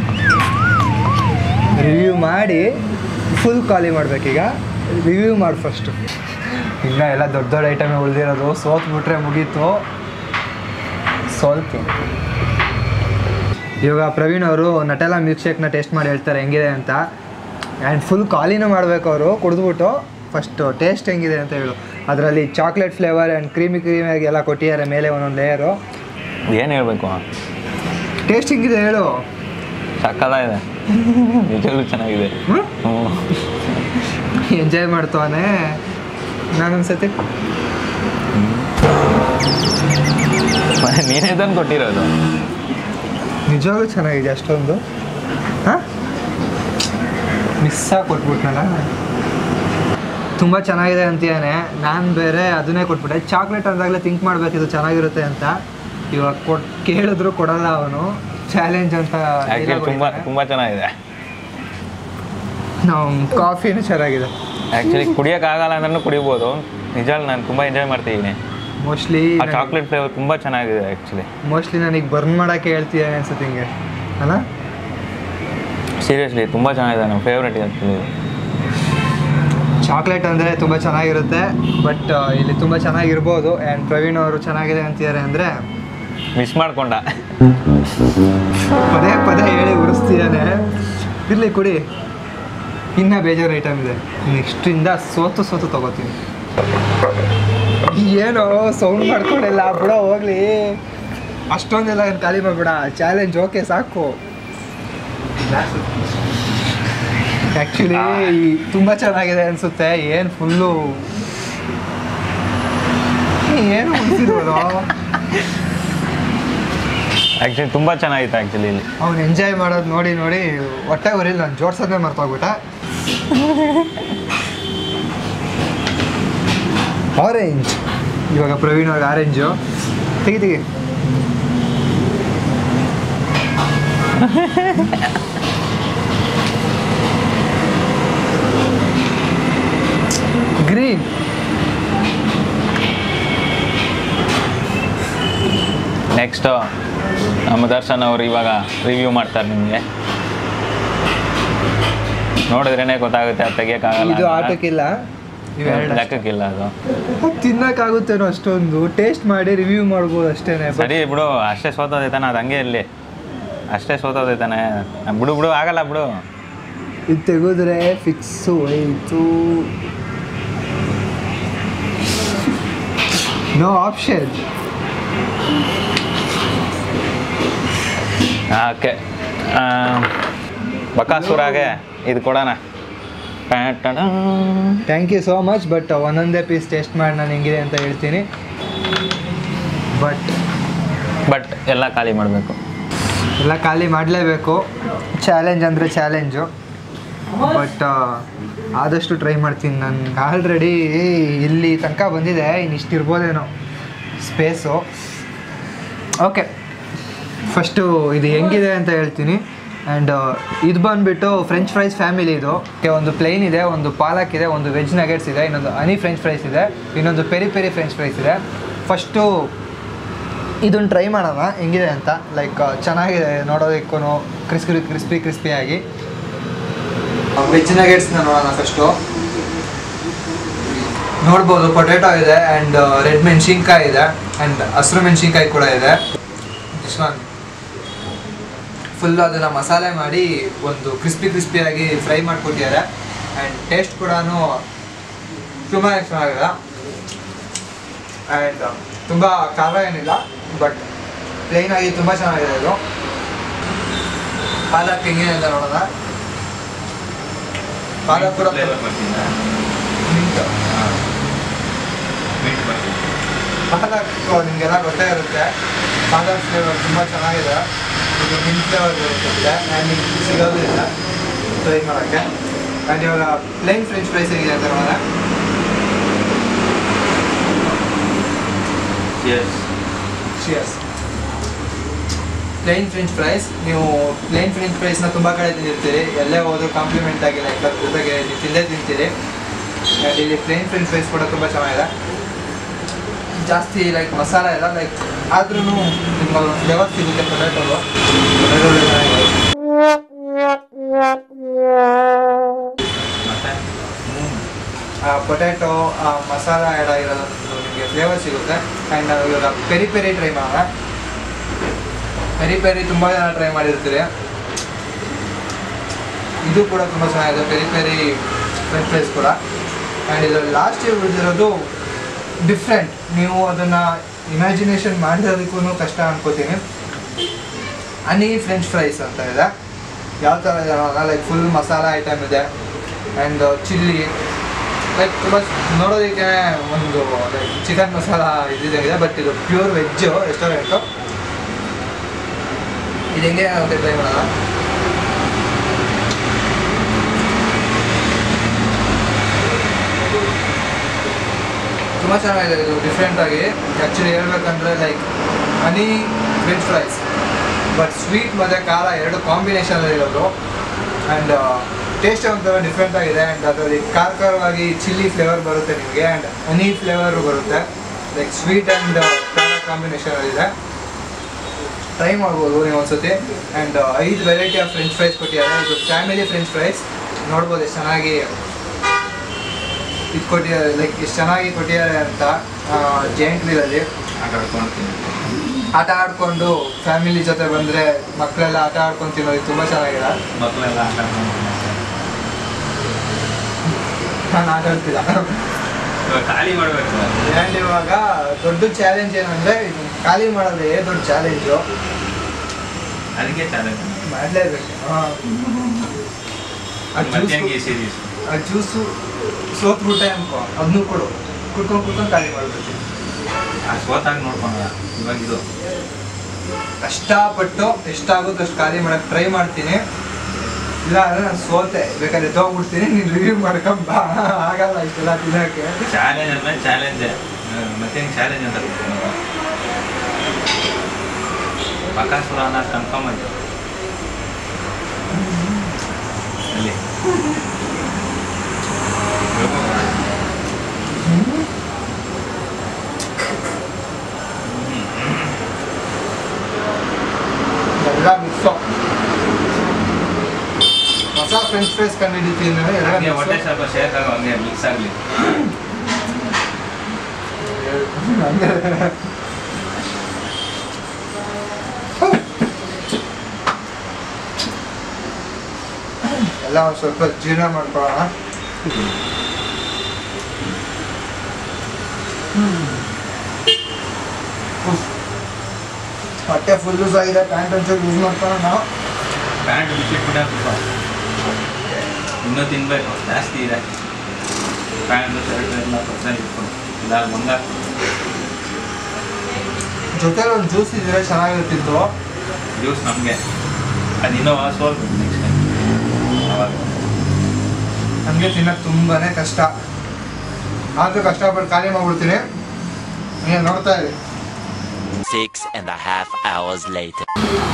ರಿವ್ಯೂ ಮಾಡಿ ಫುಲ್ ಖಾಲಿ ಮಾಡ್ಬೇಕೀಗ ರಿವ್ಯೂ ಮಾಡಿ ಫಸ್ಟು ಇನ್ನು ಎಲ್ಲ ದೊಡ್ಡ ದೊಡ್ಡ ಐಟಮೇ ಉಳಿದಿರೋದು ಸೋತ್ಬಿಟ್ರೆ ಮುಗೀತು ಸೋಲ್ತು ಇವಾಗ ಪ್ರವೀಣ್ ಅವರು ನಟೆಲ್ಲ ಮಿಲ್ಕ್ ಶೇಕ್ನ ಟೇಸ್ಟ್ ಮಾಡಿ ಹೇಳ್ತಾರೆ ಹೆಂಗಿದೆ ಅಂತ ಆ್ಯಂಡ್ ಫುಲ್ ಖಾಲಿನೂ ಮಾಡಬೇಕು ಅವರು ಕುಡಿದ್ಬಿಟ್ಟು ಫಸ್ಟು ಟೇಸ್ಟ್ ಹೆಂಗಿದೆ ಅಂತ ಹೇಳು ಅದರಲ್ಲಿ ಚಾಕ್ಲೇಟ್ ಫ್ಲೇವರ್ ಆ್ಯಂಡ್ ಕ್ರೀಮಿ ಕ್ರೀಮಿಯಾಗಿ ಎಲ್ಲ ಕೊಟ್ಟಿದ್ದಾರೆ ಮೇಲೆ ಒಂದೊಂದು ಲೇಯರು ಏನು ಹೇಳಬೇಕು ಟೇಸ್ಟ್ ಹೆಂಗಿದೆ ಹೇಳು ಸಕ್ಕದ ಇದೆ ನಿಜವಾಗ್ಲೂ ಚೆನ್ನಾಗಿದೆ ಹ್ಮ್? ಹ್ಞೂ ಎಂಜಾಯ್ ಮಾಡ್ತವನೆ ನಾನೊಂದ್ಸತಿ ನೀನೇ ತಂದು ಕೊಟ್ಟಿರೋದು ನಿಜವಾಗ್ಲೂ ಚೆನ್ನಾಗಿದೆ ಅಷ್ಟೊಂದು ಹಾಂ ಮಿಸ್ಸಾಗಿ ಕೊಟ್ಬಿಟ್ನಲ್ಲ ತುಂಬ ಚೆನ್ನಾಗಿದೆ ಅಂತೀಯಾನೆ ನಾನು ಬೇರೆ ಅದನ್ನೇ ಕೊಟ್ಬಿಟ್ಟೆ ಚಾಕ್ಲೇಟ್ ಅಂದಾಗಲೇ ಥಿಂಕ್ ಮಾಡಬೇಕಿದು ಚೆನ್ನಾಗಿರುತ್ತೆ ಅಂತ ಇವಾಗ ಕೊಟ್ ಕೇಳಿದ್ರು ಕೊಡಲ್ಲ ಅವನು ಚಾಲೆಂಜ್ ಅಂತ ಆ್ಯಕ್ಚುಲಿ ತುಂಬ ತುಂಬ ಚೆನ್ನಾಗಿದೆ ನಾವು ಕಾಫಿನೂ ಚೆನ್ನಾಗಿದೆ ಆ್ಯಕ್ಚುಲಿ ಕುಡಿಯೋಕ್ಕಾಗಲ್ಲ ಅಂದ್ರೂ ಕುಡಿಬೋದು ನಿಜವಾಗ್ಲೂ ನಾನು ತುಂಬ ಎಂಜಾಯ್ ಮಾಡ್ತಿದ್ದೀನಿ ಮೋಸ್ಟ್ಲಿ ಆ ಚಾಕ್ಲೇಟ್ ಫ್ಲೇವರ್ ತುಂಬ ಚೆನ್ನಾಗಿದೆ ಆ್ಯಕ್ಚುಲಿ ಮೋಸ್ಟ್ಲಿ ನನಗೆ ಬರ್ನ್ ಮಾಡೋಕ್ಕೆ ಹೇಳ್ತೀಯಾನೆ ಅನ್ಸುತ್ತೆ ಹಿಂಗೆ ಅಲ್ಲ ಸೀರಿಯಸ್ಲಿ ತುಂಬ ಚೆನ್ನಾಗಿದೆ ನಮ್ಮ ಫೇವ್ರೇಟ್ ಆ್ಯಕ್ಚುಲಿ ಚಾಕ್ಲೇಟ್ ಅಂದರೆ ತುಂಬ ಚೆನ್ನಾಗಿರುತ್ತೆ ಬಟ್ ಇಲ್ಲಿ ತುಂಬ ಚೆನ್ನಾಗಿರ್ಬೋದು ಆ್ಯಂಡ್ ಪ್ರವೀಣ್ ಅವರು ಚೆನ್ನಾಗಿದೆ ಅಂತಿದ್ದಾರೆ ಅಂದರೆ ಮಿಸ್ ಮಾಡ್ಕೊಂಡ ಪದೇ ಪದೇ ಹೇಳಿ ಉರಿಸ್ತಿದ್ದಾನೆ ಇರಲಿ ಕುಡಿ ಇನ್ನೂ ಬೇಜಾರು ಐಟಮ್ ಇದೆ ನೆಕ್ಸ್ಟಿಂದ ಸೋತು ಸೋತು ತಗೋತೀನಿ ಏನೋ ಸೌಂಡ್ ಮಾಡ್ಕೊಂಡಿಲ್ಲ ಬಿಡೋ ಹೋಗ್ಲಿ ಅಷ್ಟೊಂದೆಲ್ಲ ಏನು ಖಾಲಿ ಮಾಡ್ಬೇಡ ಚಾಲೆಂಜ್ ಓಕೆ ಸಾಕು ಆ್ಯಕ್ಚುಲಿ ತುಂಬ ಚೆನ್ನಾಗಿದೆ ಅನಿಸುತ್ತೆ ಏನು ಫುಲ್ಲು ಏನು ಉಳಿಸಿದ್ರು ಆ್ಯಕ್ಚುಲಿ ತುಂಬ ಚೆನ್ನಾಗಿತ್ತು ಆ್ಯಕ್ಚುಲಿ ಇಲ್ಲಿ ಅವ್ನು ಎಂಜಾಯ್ ಮಾಡೋದು ನೋಡಿ ನೋಡಿ ಹೊಟ್ಟೆ ಉರಿಲ್ಲ ನಾನು ಜೋಡ್ಸೋದೇ ಮರ್ತೋಗ್ಬಿಟ್ಟ ಆರೆಂಜ್ ಇವಾಗ ಪ್ರವೀಣ್ ಅವ್ರಿಗೆ ಆರೆಂಜು ತೆಗಿ ತೆಗಿ ಗ್ರೀನ್ ನೆಕ್ಸ್ಟು ನಮ್ಮ ದರ್ಶನ್ ಅವರು ಇವಾಗ ರಿವ್ಯೂ ಮಾಡ್ತಾರೆ ನಿಮಗೆ ನೋಡಿದ್ರೇ ಗೊತ್ತಾಗುತ್ತೆ ಅದು ತೆಗಿಯೋಕ್ಕಾಗಲ್ಲ ಇದು ಅಂತ. ಆಟಕ್ಕಿಲ್ಲ ಇವೆರಡು ಲೆಕ್ಕಕ್ಕಿಲ್ಲ ಅದು ತಿನ್ನಕ್ಕಾಗುತ್ತೇನೋ ಅಷ್ಟೊಂದು ಟೇಸ್ಟ್ ಮಾಡಿ ರಿವ್ಯೂ ಮಾಡ್ಬೋದು ಅಷ್ಟೇನೆ but ಸರಿ ಬಿಡು ಅಷ್ಟೇ ಸೋತೋದೈತಾನೆ ಅದು ಹಂಗೆ ಇರಲಿ ಅಷ್ಟೇ ಸೋತೋದೈತಾನೆ ಬಿಡು ಬಿಡು ಆಗಲ್ಲ ಬಿಡು ಇದು ತೆಗೆದ್ರೆ ಫಿಕ್ಸು ಹೋಯ್ತು ನೋ ಆಪ್ಷನ್ ಓಕೆ ಬಕಾಸುರಾಗೆ ಇದು ಕೊಡೋಣ thank you so much but ಒಂದೊಂದೇ ಪೀಸ್ ಟೇಸ್ಟ್ ಮಾಡಿ ನಾನು ಹೆಂಗಿದೆ ಅಂತ ಹೇಳ್ತೀನಿ ಬಟ್ ಬಟ್ ಎಲ್ಲ ಖಾಲಿ ಮಾಡಬೇಕು ಎಲ್ಲ ಖಾಲಿ ಮಾಡಲೇಬೇಕು ಚಾಲೆಂಜ್ ಅಂದರೆ ಚಾಲೆಂಜು ಬಟ್ ಆದಷ್ಟು ಟ್ರೈ ಮಾಡ್ತೀನಿ ನನ್ಗೆ ಆಲ್ರೆಡಿ ಇಲ್ಲಿ ತನಕ ಬಂದಿದೆ ಇನ್ನು ಇಷ್ಟು ಇರ್ಬೋದೇನೋ ಸ್ಪೇಸು ಓಕೆ ಫಸ್ಟು ಇದು ಹೆಂಗಿದೆ ಅಂತ ಹೇಳ್ತೀನಿ ಆ್ಯಂಡ್ ಇದು ಬಂದುಬಿಟ್ಟು ಫ್ರೆಂಚ್ ಫ್ರೈಸ್ ಫ್ಯಾಮಿಲಿ ಇದು Okay, ಒಂದು ಪ್ಲೇನ್ ಇದೆ ಒಂದು ಪಾಲಕ್ ಇದೆ ಒಂದು ವೆಜ್ ನಗೆಟ್ಸ್ ಇದೆ ಇನ್ನೊಂದು ಹನಿ ಫ್ರೆಂಚ್ ಫ್ರೈಸ್ ಇದೆ ಇನ್ನೊಂದು ಪೆರಿ ಪೆರಿ ಫ್ರೆಂಚ್ ಫ್ರೈಸ್ ಇದೆ ಫಸ್ಟು ಇದನ್ನು ಟ್ರೈ ಮಾಡೋಣ ಹೆಂಗಿದೆ ಅಂತ ಲೈಕ್ ಚೆನ್ನಾಗಿದೆ ನೋಡೋದಕ್ಕೂ ಕ್ರಿಸ್ಪಿ ಕ್ರಿಸ್ಪಿ ಕ್ರಿಸ್ಪಿಯಾಗಿ ವೆಜ್ ನಗೆಟ್ಸ್ನ ನೋಡೋಣ ಫಸ್ಟು ನೋಡ್ಬೋದು ಪೊಟೇಟೊ ಇದೆ ಆ್ಯಂಡ್ ರೆಡ್ ಮೆಣಸಿನ್ಕಾಯಿ ಇದೆ ಆ್ಯಂಡ್ ಹಸಿರು ಮೆಣಸಿನ್ಕಾಯಿ ಕೂಡ ಇದೆ ಫುಲ್ ಅದನ್ನು ಮಸಾಲೆ ಮಾಡಿ ಒಂದು ಕ್ರಿಸ್ಪಿ ಕ್ರಿಸ್ಪಿಯಾಗಿ ಫ್ರೈ ಮಾಡಿಕೊಟ್ಟಿದ್ದಾರೆ ಆ್ಯಂಡ್ ಟೇಸ್ಟ್ ಕೂಡ ತುಂಬ ಚೆನ್ನಾಗಿದೆ ಆ್ಯಂಡ್ ತುಂಬ ಖಾರ ಏನಿಲ್ಲ ಬಟ್ ಪ್ಲೇನ್ ಆಗಿ ತುಂಬ ಚೆನ್ನಾಗಿದೆ ಇದು ಪಾಲಕ್ ಹೆಂಗಿದೆ ಅಂತ ನೋಡೋಣ ಪಾಲಕ್ ಕೂಡ ಫ್ಲೇವರ್ ಬರ್ತಿದ್ದ mint. ಮಿಂಟ್ ಬರ್ತಿದ್ದ ಪಾಲಕ್ ನಿಮಗೆಲ್ಲ ಗೊತ್ತೇ ಇರುತ್ತೆ ಪಾಲಕ್ ಫ್ಲೇವರ್ ತುಂಬ ಚೆನ್ನಾಗಿದೆ ಇದು ಮಿಂಟ್ ಫ್ಲೇವರ್ ಬರುತ್ತೆ ಆ್ಯಂಡ್ ನಿಮ್ಗೆ ಸಿಗೋದು ಇಲ್ಲ ಟ್ರೈ ಮಾಡೋಕ್ಕೆ ಆ್ಯಂಡ್ ಇವಾಗ ಪ್ಲೇನ್ ಫ್ರೆಂಚ್ ಫ್ರೈಸ್ ಹೇಗಿದೆ ಅಂತ ನೋಡೋಣ yes cheers plain French fries ನೀವು ಪ್ಲೇನ್ ಫ್ರೆಂಚ್ ಫ್ರೈಸ್ನ ತುಂಬ ಕಡೆ ತಿಂದಿರ್ತೀರಿ ಎಲ್ಲೇ ಹೋದ್ರು ಕಾಂಪ್ಲಿಮೆಂಟ್ ಆಗಿ ಲೈಕ್ ಅದ್ರ ಜೊತೆಗೆ ನೀವು ತಿಂದೇ ತಿಂತೀರಿ ಆ್ಯಂಡ್ ಇಲ್ಲಿ ಪ್ಲೇನ್ ಫ್ರೆಂಚ್ ಫ್ರೈಸ್ ಕೂಡ ತುಂಬ ಚೆನ್ನಾಗಿದೆ ಜಾಸ್ತಿ ಲೈಕ್ ಮಸಾಲ ಎಲ್ಲ ಲೈಕ್ ಆದ್ರೂ ನಿಮ್ಗೆ ಒಂದು ಫ್ಲೇವರ್ ಸಿಗುತ್ತೆ ಪೊಟ್ಯಾಟೋದು ಮತ್ತೆ ಪೊಟ್ಯಾಟೊ ಮಸಾಲ ಆ್ಯಡ್ ಆಗಿರೋದು ನಿಮಗೆ ಫ್ಲೇವರ್ ಸಿಗುತ್ತೆ ಆ್ಯಂಡ್ ನಾವು ಇವಾಗ ಪೆರಿ ಪೆರಿ ಟ್ರೈ ಮಾಡೋಣ ಪೆರಿ ಪೆರಿ ತುಂಬ ಜನ ಟ್ರೈ ಮಾಡಿರ್ತೀರಿ ಇದು ಕೂಡ ತುಂಬ ಚೆನ್ನಾಗಿದೆ ಪೆರಿ ಪೆರಿ ಫ್ರೆಂಚ್ ಫ್ರೈಸ್ ಕೂಡ ಆ್ಯಂಡ್ ಇದು ಲಾಸ್ಟ್ ಉಳಿದಿರೋದು ಡಿಫ್ರೆಂಟ್ ನೀವು ಅದನ್ನು ಇಮ್ಯಾಜಿನೇಷನ್ ಮಾಡಿರೋದಕ್ಕೂ ಕಷ್ಟ ಅನ್ಕೋತೀನಿ ಹನಿ ಫ್ರೆಂಚ್ ಫ್ರೈಸ್ ಅಂತ ಇದೆ ಯಾವ ಥರ ಇದೆ ಲೈಕ್ ಫುಲ್ ಮಸಾಲ ಐಟಮ್ ಇದೆ ಆ್ಯಂಡ್ ಚಿಲ್ಲಿ ಲೈಕ್ ತುಂಬ ನೋಡೋದಕ್ಕೆ ಒಂದು ಲೈಕ್ ಚಿಕನ್ ಮಸಾಲ ಇದಿದೆ ಬಟ್ ಇದು ಪ್ಯೂರ್ ವೆಜ್ಜು ರೆಸ್ಟೋರೆಂಟು ಇದು ಹೆಂಗೆ ಅಂತ ಟ್ರೈ ಮಾಡೋಣ ತುಂಬ ಚೆನ್ನಾಗಿದೆ ಇದು ಡಿಫ್ರೆಂಟಾಗಿ ಆ್ಯಕ್ಚುಲಿ ಹೇಳ್ಬೇಕಂದ್ರೆ like honey French fries but sweet ಮತ್ತು ಖಾರ ಎರಡು ಕಾಂಬಿನೇಷನ್ ಇರೋದು ಆ್ಯಂಡ್ ಟೇಸ್ಟ್ ಒಂಥರ ಡಿಫ್ರೆಂಟ್ ಆಗಿದೆ ಆ್ಯಂಡ್ ಅದರಲ್ಲಿ ಖಾರ ಖಾರವಾಗಿ ಚಿಲ್ಲಿ ಫ್ಲೇವರ್ ಬರುತ್ತೆ ನಿಮಗೆ ಆ್ಯಂಡ್ ಹನಿ ಫ್ಲೇವರು ಬರುತ್ತೆ ಲೈಕ್ ಸ್ವೀಟ್ ಆ್ಯಂಡ್ ಖಾರ ಕಾಂಬಿನೇಷನ್ ಇದೆ ಟ್ರೈ ಮಾಡ್ಬೋದು ನೀವು ಒಂದ್ಸತಿ ಆ್ಯಂಡ್ ಐದು ವೆರೈಟಿ ಆಫ್ ಫ್ರೆಂಚ್ ಫ್ರೈಸ್ ಕೊಟ್ಟಿದ್ದಾರೆ ಇದು ಫ್ಯಾಮಿಲಿ ಫ್ರೆಂಚ್ ಫ್ರೈಸ್ ನೋಡ್ಬೋದು ಎಷ್ಟು ಚೆನ್ನಾಗಿ ಇದು ಕೊಟ್ಟಿದ್ದಾರೆ ಲೈಕ್ ಎಷ್ಟು ಚೆನ್ನಾಗಿ ಕೊಟ್ಟಿದ್ದಾರೆ ಅಂತ ಜೈಂಟ್ ವೀಲಲ್ಲಿ ಆಟ ಆಡ್ಕೊಳ್ತೀನಿ ಆಟ ಆಡಿಕೊಂಡು ಫ್ಯಾಮಿಲಿ ಜೊತೆ ಬಂದರೆ ಮಕ್ಕಳೆಲ್ಲ ಆಟ ಆಡ್ಕೊಂಡು ತಿನ್ನೋದು ತುಂಬ ಚೆನ್ನಾಗಿದೆ ಮಕ್ಕಳೆಲ್ಲ ಆಟ ಆಡ್ಕೊಂಡು ನಾನು ಆಟ ಆಡ್ತಿಲ್ಲ ಇವಾಗ ಖಾಲಿ ಮಾಡಬೇಕು ಆ್ಯಂಡ್ ಇವಾಗ ದೊಡ್ಡ ಚಾಲೆಂಜ್ ಏನಂದರೆ ಇದು ಖಾಲಿ ಮಾಡೋದೇ ದೊಡ್ಡ ಚಾಲೆಂಜು ಅದಕ್ಕೆ ಚಾಲೆಂಜ್ ಮಾಡಲೇಬೇಕು ಆ ಮಧ್ಯಾಹ್ನಕ್ಕೆ ಜ್ಯೂಸು ಸೀರೀಸ್ ಆ ಜ್ಯೂಸು ಸೋತ್ಬಿಟ್ಟೆ ಅನ್ಕೋ ಅದನ್ನು ಕೊಡು ಕುಡ್ಕೊಂಡು ಕುಡ್ಕೊಂಡು ಖಾಲಿ ಮಾಡ್ಬೇಕು ಆ ಸೋತಾಗ ನೋಡ್ಕೊಂಡ ಇವಾಗ ಇದು ಕಷ್ಟಪಟ್ಟು ಎಷ್ಟಾಗುತ್ತೋ ಅಷ್ಟು ಖಾಲಿ ಮಾಡಕ್ಕೆ ಟ್ರೈ ಮಾಡ್ತೀನಿ ಇಲ್ಲ ಅಂದ್ರೆ ನಾನು ಸೋತೆ ಬೇಕಾದ್ರೆ ತೊಗೊಂಡ್ಬಿಡ್ತೀನಿ ನೀನು ರಿವ್ಯೂ ಮಾಡ್ಕೊಂಬ ಆಗಲ್ಲ ಇಷ್ಟೆಲ್ಲ ತಿನ್ನೋಕ್ಕೆ ಚಾಲೆಂಜ್ ಅಂದ್ರೆ ಚಾಲೆಂಜ್ ಮತ್ತೆ ಚಾಲೆಂಜ್ ಅಂತ ಬಕಾಸುರ ಅನ್ನೋದು ಕನ್ಫರ್ಮ್ ಆಯ್ತು ಅಲ್ಲಿ ಎಲ್ಲ ಮಿಕ್ಸು ಹೊಸ ಫ್ರೆಂಚ್ ಫ್ರೈಸ್ ಕಂಡಿಡಿತೀನಿ ಅಂದರೆ ಎಲ್ಲ ಹಂಗೆ ಹೊಟ್ಟೆ mix. ಸ್ವಲ್ಪ ಶೇಕ್ ಆಗೋ ಹಂಗೆ ಮಿಕ್ಸ್ ಆಗಲಿ ಎಲ್ಲ ಒಂದು ಸ್ವಲ್ಪ ಜೀರ್ಣ ಮಾಡ್ಕೊಳ್ಳೋಣ ಉಫ್. ಹೊಟ್ಟೆ ಫುಲ್ ಯೂಸ್ ಆಗಿದೆ ಪ್ಯಾಂಟ್ ಒಂಚೂರು ಯೂಸ್ ಮಾಡ್ಕೊಳ್ಳೋಣ ನಾವು ಪ್ಯಾಂಟ್ ಬಿಚ್ಚಿಟ್ಬಿಟ್ಟ ಸ್ವಲ್ಪ ಇನ್ನೂ ತಿನ್ಬೇಕು ಜಾಸ್ತಿ ಇದೆ ಪ್ಯಾಂಟ್ ಶರ್ಟ್ ಎಲ್ಲ ಪರ್ಸೆಂಟ್ ಇಟ್ಕೊಂಡು ಇದಾಗ ಮುಂದ ಜೊತೆಲಿ ಒಂದು ಜ್ಯೂಸ್ ಇದ್ರೆ ಚೆನ್ನಾಗಿರ್ತಿತ್ತು ಜ್ಯೂಸ್ ನಮಗೆ ಅದು ಇನ್ನೂ ಸೋಲ್ಬೇಕು ನೆಕ್ಸ್ಟ್ ಟೈಮ್ ಅವಾಗ ನಮಗೆ ತಿನ್ನೋಕೆ ತುಂಬಾ ಕಷ್ಟ ಆದರೂ ಕಷ್ಟಪಟ್ಟು ಖಾಲಿ ಮಾಡ್ಬಿಡ್ತೀನಿ ನೀವು ನೋಡ್ತಾ ಇರಿ Six and a half hours later.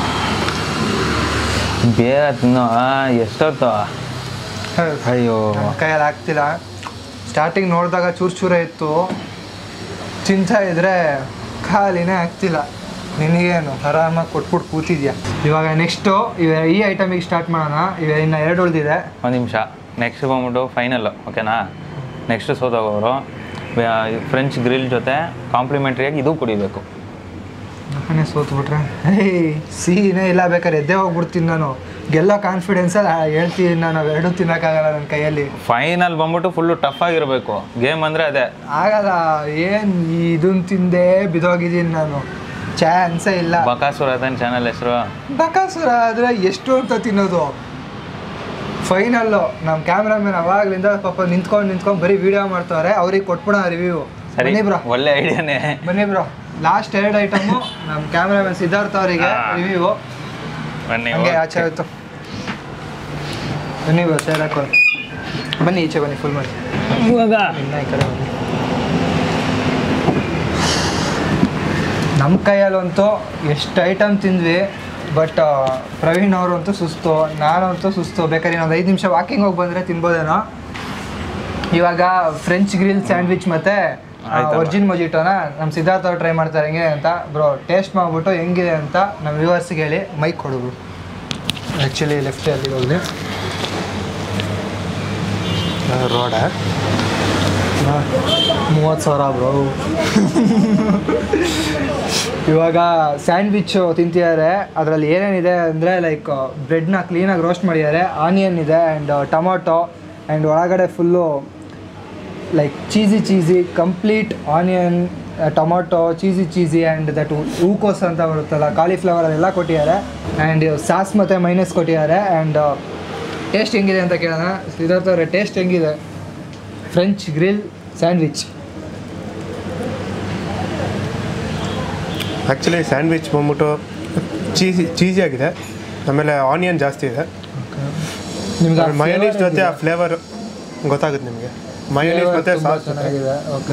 ಬೇರೆ ತಿನ್ನೋ ಎಷ್ಟೊತ್ತು ಅಯ್ಯೋ ನನ್ನ ಕೈಯಲ್ಲಿ ಆಗ್ತಿಲ್ಲ ಸ್ಟಾರ್ಟಿಂಗ್ ನೋಡಿದಾಗ ಚೂರು ಚೂರೇ ಇತ್ತು ತಿಂತಾ ಇದ್ರೆ ಖಾಲಿನೇ ಆಗ್ತಿಲ್ಲ ನಿನಗೇನು ಆರಾಮಾಗಿ ಕೊಟ್ಬಿಟ್ಟು ಕೂತಿದ್ಯಾ ಇವಾಗ ನೆಕ್ಸ್ಟು ಇವ ಈ ಐಟಮಿಗೆ ಸ್ಟಾರ್ಟ್ ಮಾಡೋಣ ಇವ ಇನ್ನು ಎರಡು ಉಳಿದಿದೆ ಒಂದು ನಿಮಿಷ ನೆಕ್ಸ್ಟ್ ಬಂದ್ಬಿಟ್ಟು ಫೈನಲ್ಲು ಓಕೆನಾ ನೆಕ್ಸ್ಟ್ ಸೋತೋಗೋರು ಫ್ರೆಂಚ್ ಗ್ರಿಲ್ ಜೊತೆ ಕಾಂಪ್ಲಿಮೆಂಟ್ರಿಯಾಗಿ ಇದು ಕುಡಿಬೇಕು ನಾನೇ ಸೋತ್ಬಿಟ್ರೆ ಏಯ್ ಸಿಹಿನೇ ಇಲ್ಲ ಬೇಕಾದ್ರೆ ಎದ್ದೇ ಹೋಗ್ಬಿಡ್ತೀನಿ ನಾನು ಗೆಲ್ಲೋ ಕಾನ್ಫಿಡೆನ್ಸಲ್ಲಿ ಹೇಳ್ತೀನಿ ನಾನು ಅವೆರಡೂ ತಿನ್ನೋಕ್ಕಾಗಲ್ಲ ನನ್ನ ಕೈಯಲ್ಲಿ ಫೈನಲ್ ಬಂದ್ಬಿಟ್ಟು ಫುಲ್ಲು ಟಫ್ ಆಗಿರಬೇಕು ಗೇಮ್ ಅಂದರೆ ಅದೇ ಆಗಲ್ಲ ಏನು ಇದನ್ನ ತಿಂದೇ ಬಿದೋಗಿದ್ದೀನಿ ನಾನು ಚಾನ್ಸೇ ಇಲ್ಲ ಬಕಾಸುರ ಅದನ್ ಚಾನಲ್ ಹೆಸರು ಬಕಾಸುರ ಆದರೆ ಎಷ್ಟು ಅಂತ ತಿನ್ನೋದು ಫೈನಲ್ಲು ನಮ್ಮ ಕ್ಯಾಮ್ರಾಮನ್ ಅವಾಗ್ಲಿಂದ ಪಾಪ ನಿಂತ್ಕೊಂಡು ನಿಂತ್ಕೊಂಡು ಬರೀ ವಿಡಿಯೋ ಮಾಡ್ತಾರೆ ಅವ್ರಿಗೆ ಕೊಟ್ಬಿಡ ರಿವ್ಯೂ ಸರಿ ಬನ್ನಿ ಬ್ರೋ ಒಳ್ಳೆ ಐಡಿಯಾನೇ ಬನ್ನಿ ಬ್ರೋ ಲಾಸ್ಟ್ ಎರಡು ಐಟಮು ನಮ್ಮ ಕ್ಯಾಮ್ರಾಮನ್ ಸಿದ್ಧಾರ್ಥ ಅವರಿಗೆ ಹಾ. ರಿವ್ಯೂ ಬನ್ನಿ ಹಂಗೆ ಆಚೆ ಆಯ್ತು ಬನ್ನಿ ಬ್ರೋ ಸೇರ್ ಹಾಕೊಳ್ಳಿ ಬನ್ನಿ ಈಚೆ ಬನ್ನಿ ಫುಲ್ ಮಾಡಿ ಇವಾಗ ಇನ್ನ ಈ ಕಡೆ ಬನ್ನಿ ನಮ್ಮ ಕೈಯಲ್ಲಂತೂ ಎಷ್ಟು ಐಟಮ್ ತಿಂದ್ವಿ ಬಟ್ ಪ್ರವೀಣ್ ಅವರಂತೂ ಸುಸ್ತು ನಾನಂತೂ ಸುಸ್ತು ಬೇಕಾದ್ರೆ ಇನ್ನೊಂದು ಐದು ನಿಮಿಷ ವಾಕಿಂಗ್ ಹೋಗಿ ಬಂದರೆ ತಿನ್ಬೋದೇನೋ ಇವಾಗ ಫ್ರೆಂಚ್ ಗ್ರಿಲ್ ಸ್ಯಾಂಡ್ವಿಚ್ ಮತ್ತು ಆಯ್ತಲ್ಲ. ಒರ್ಜಿನ್ ಮೊಜಿಟೋನ ನಮ್ಮ ಸಿದ್ಧಾರ್ಥ ಅವ್ರು ಟ್ರೈ ಮಾಡ್ತಾರೆ ಹೆಂಗೆ ಅಂತ ಬ್ರೋ ಟೇಸ್ಟ್ ಮಾಡಿಬಿಟ್ಟು ಹೆಂಗಿದೆ ಅಂತ ನಮ್ಮ ವ್ಯೂವರ್ಸ್ಗೆ ಹೇಳಿ ಮೈಕ್ ಕೊಡೋದು ಆ್ಯಕ್ಚುಲಿ ಲೆಫ್ಟ್ ಅಲ್ಲಿ ಹೋಗಿ ರೋಡ ಮೂವತ್ತು ಸಾವಿರ ಬ್ರೋ ಇವಾಗ ಸ್ಯಾಂಡ್ವಿಚ್ಚು ತಿಂತಿದ್ದಾರೆ ಅದರಲ್ಲಿ ಏನೇನಿದೆ ಅಂದರೆ ಲೈಕ್ ಬ್ರೆಡ್ನ ಕ್ಲೀನಾಗಿ ರೋಸ್ಟ್ ಮಾಡಿದ್ದಾರೆ ಆನಿಯನ್ ಇದೆ ಆ್ಯಂಡ್ ಟೊಮೊಟೊ ಆ್ಯಂಡ್ ಒಳಗಡೆ full like cheesy cheesy complete onion tomato cheesy cheesy and that ಹೂಕೋಸ್ ಅಂತ ಬರುತ್ತಲ್ಲ ಕಾಲಿಫ್ಲವರ್ ಅದೆಲ್ಲ ಕೊಟ್ಟಿದ್ದಾರೆ ಆ್ಯಂಡ್ ಸಾಸ್ ಮತ್ತು ಮೈನಸ್ ಕೊಟ್ಟಿದ್ದಾರೆ ಆ್ಯಂಡ್ ಟೇಸ್ಟ್ ಹೆಂಗಿದೆ ಅಂತ ಕೇಳೋಣ ಸಿದ್ಧಾರ್ಥ ಅವರೇ ಟೇಸ್ಟ್ ಹೆಂಗಿದೆ French grill sandwich actually sandwich ಬಂದ್ಬಿಟ್ಟು ಚೀಸಿ ಚೀಸಿ ಆಗಿದೆ ಆಮೇಲೆ ಆನಿಯನ್ ಜಾಸ್ತಿ ಇದೆ ನಿಮ್ಗೆ ಮಯೋನೀಸ್ ಜೊತೆ ಆ ಫ್ಲೇವರ್ ಗೊತ್ತಾಗುತ್ತೆ ನಿಮಗೆ ಮಯೋನೀಸ್ ಜೊತೆ ಸಾಸ್ ಚೆನ್ನಾಗಿದೆ ಓಕೆ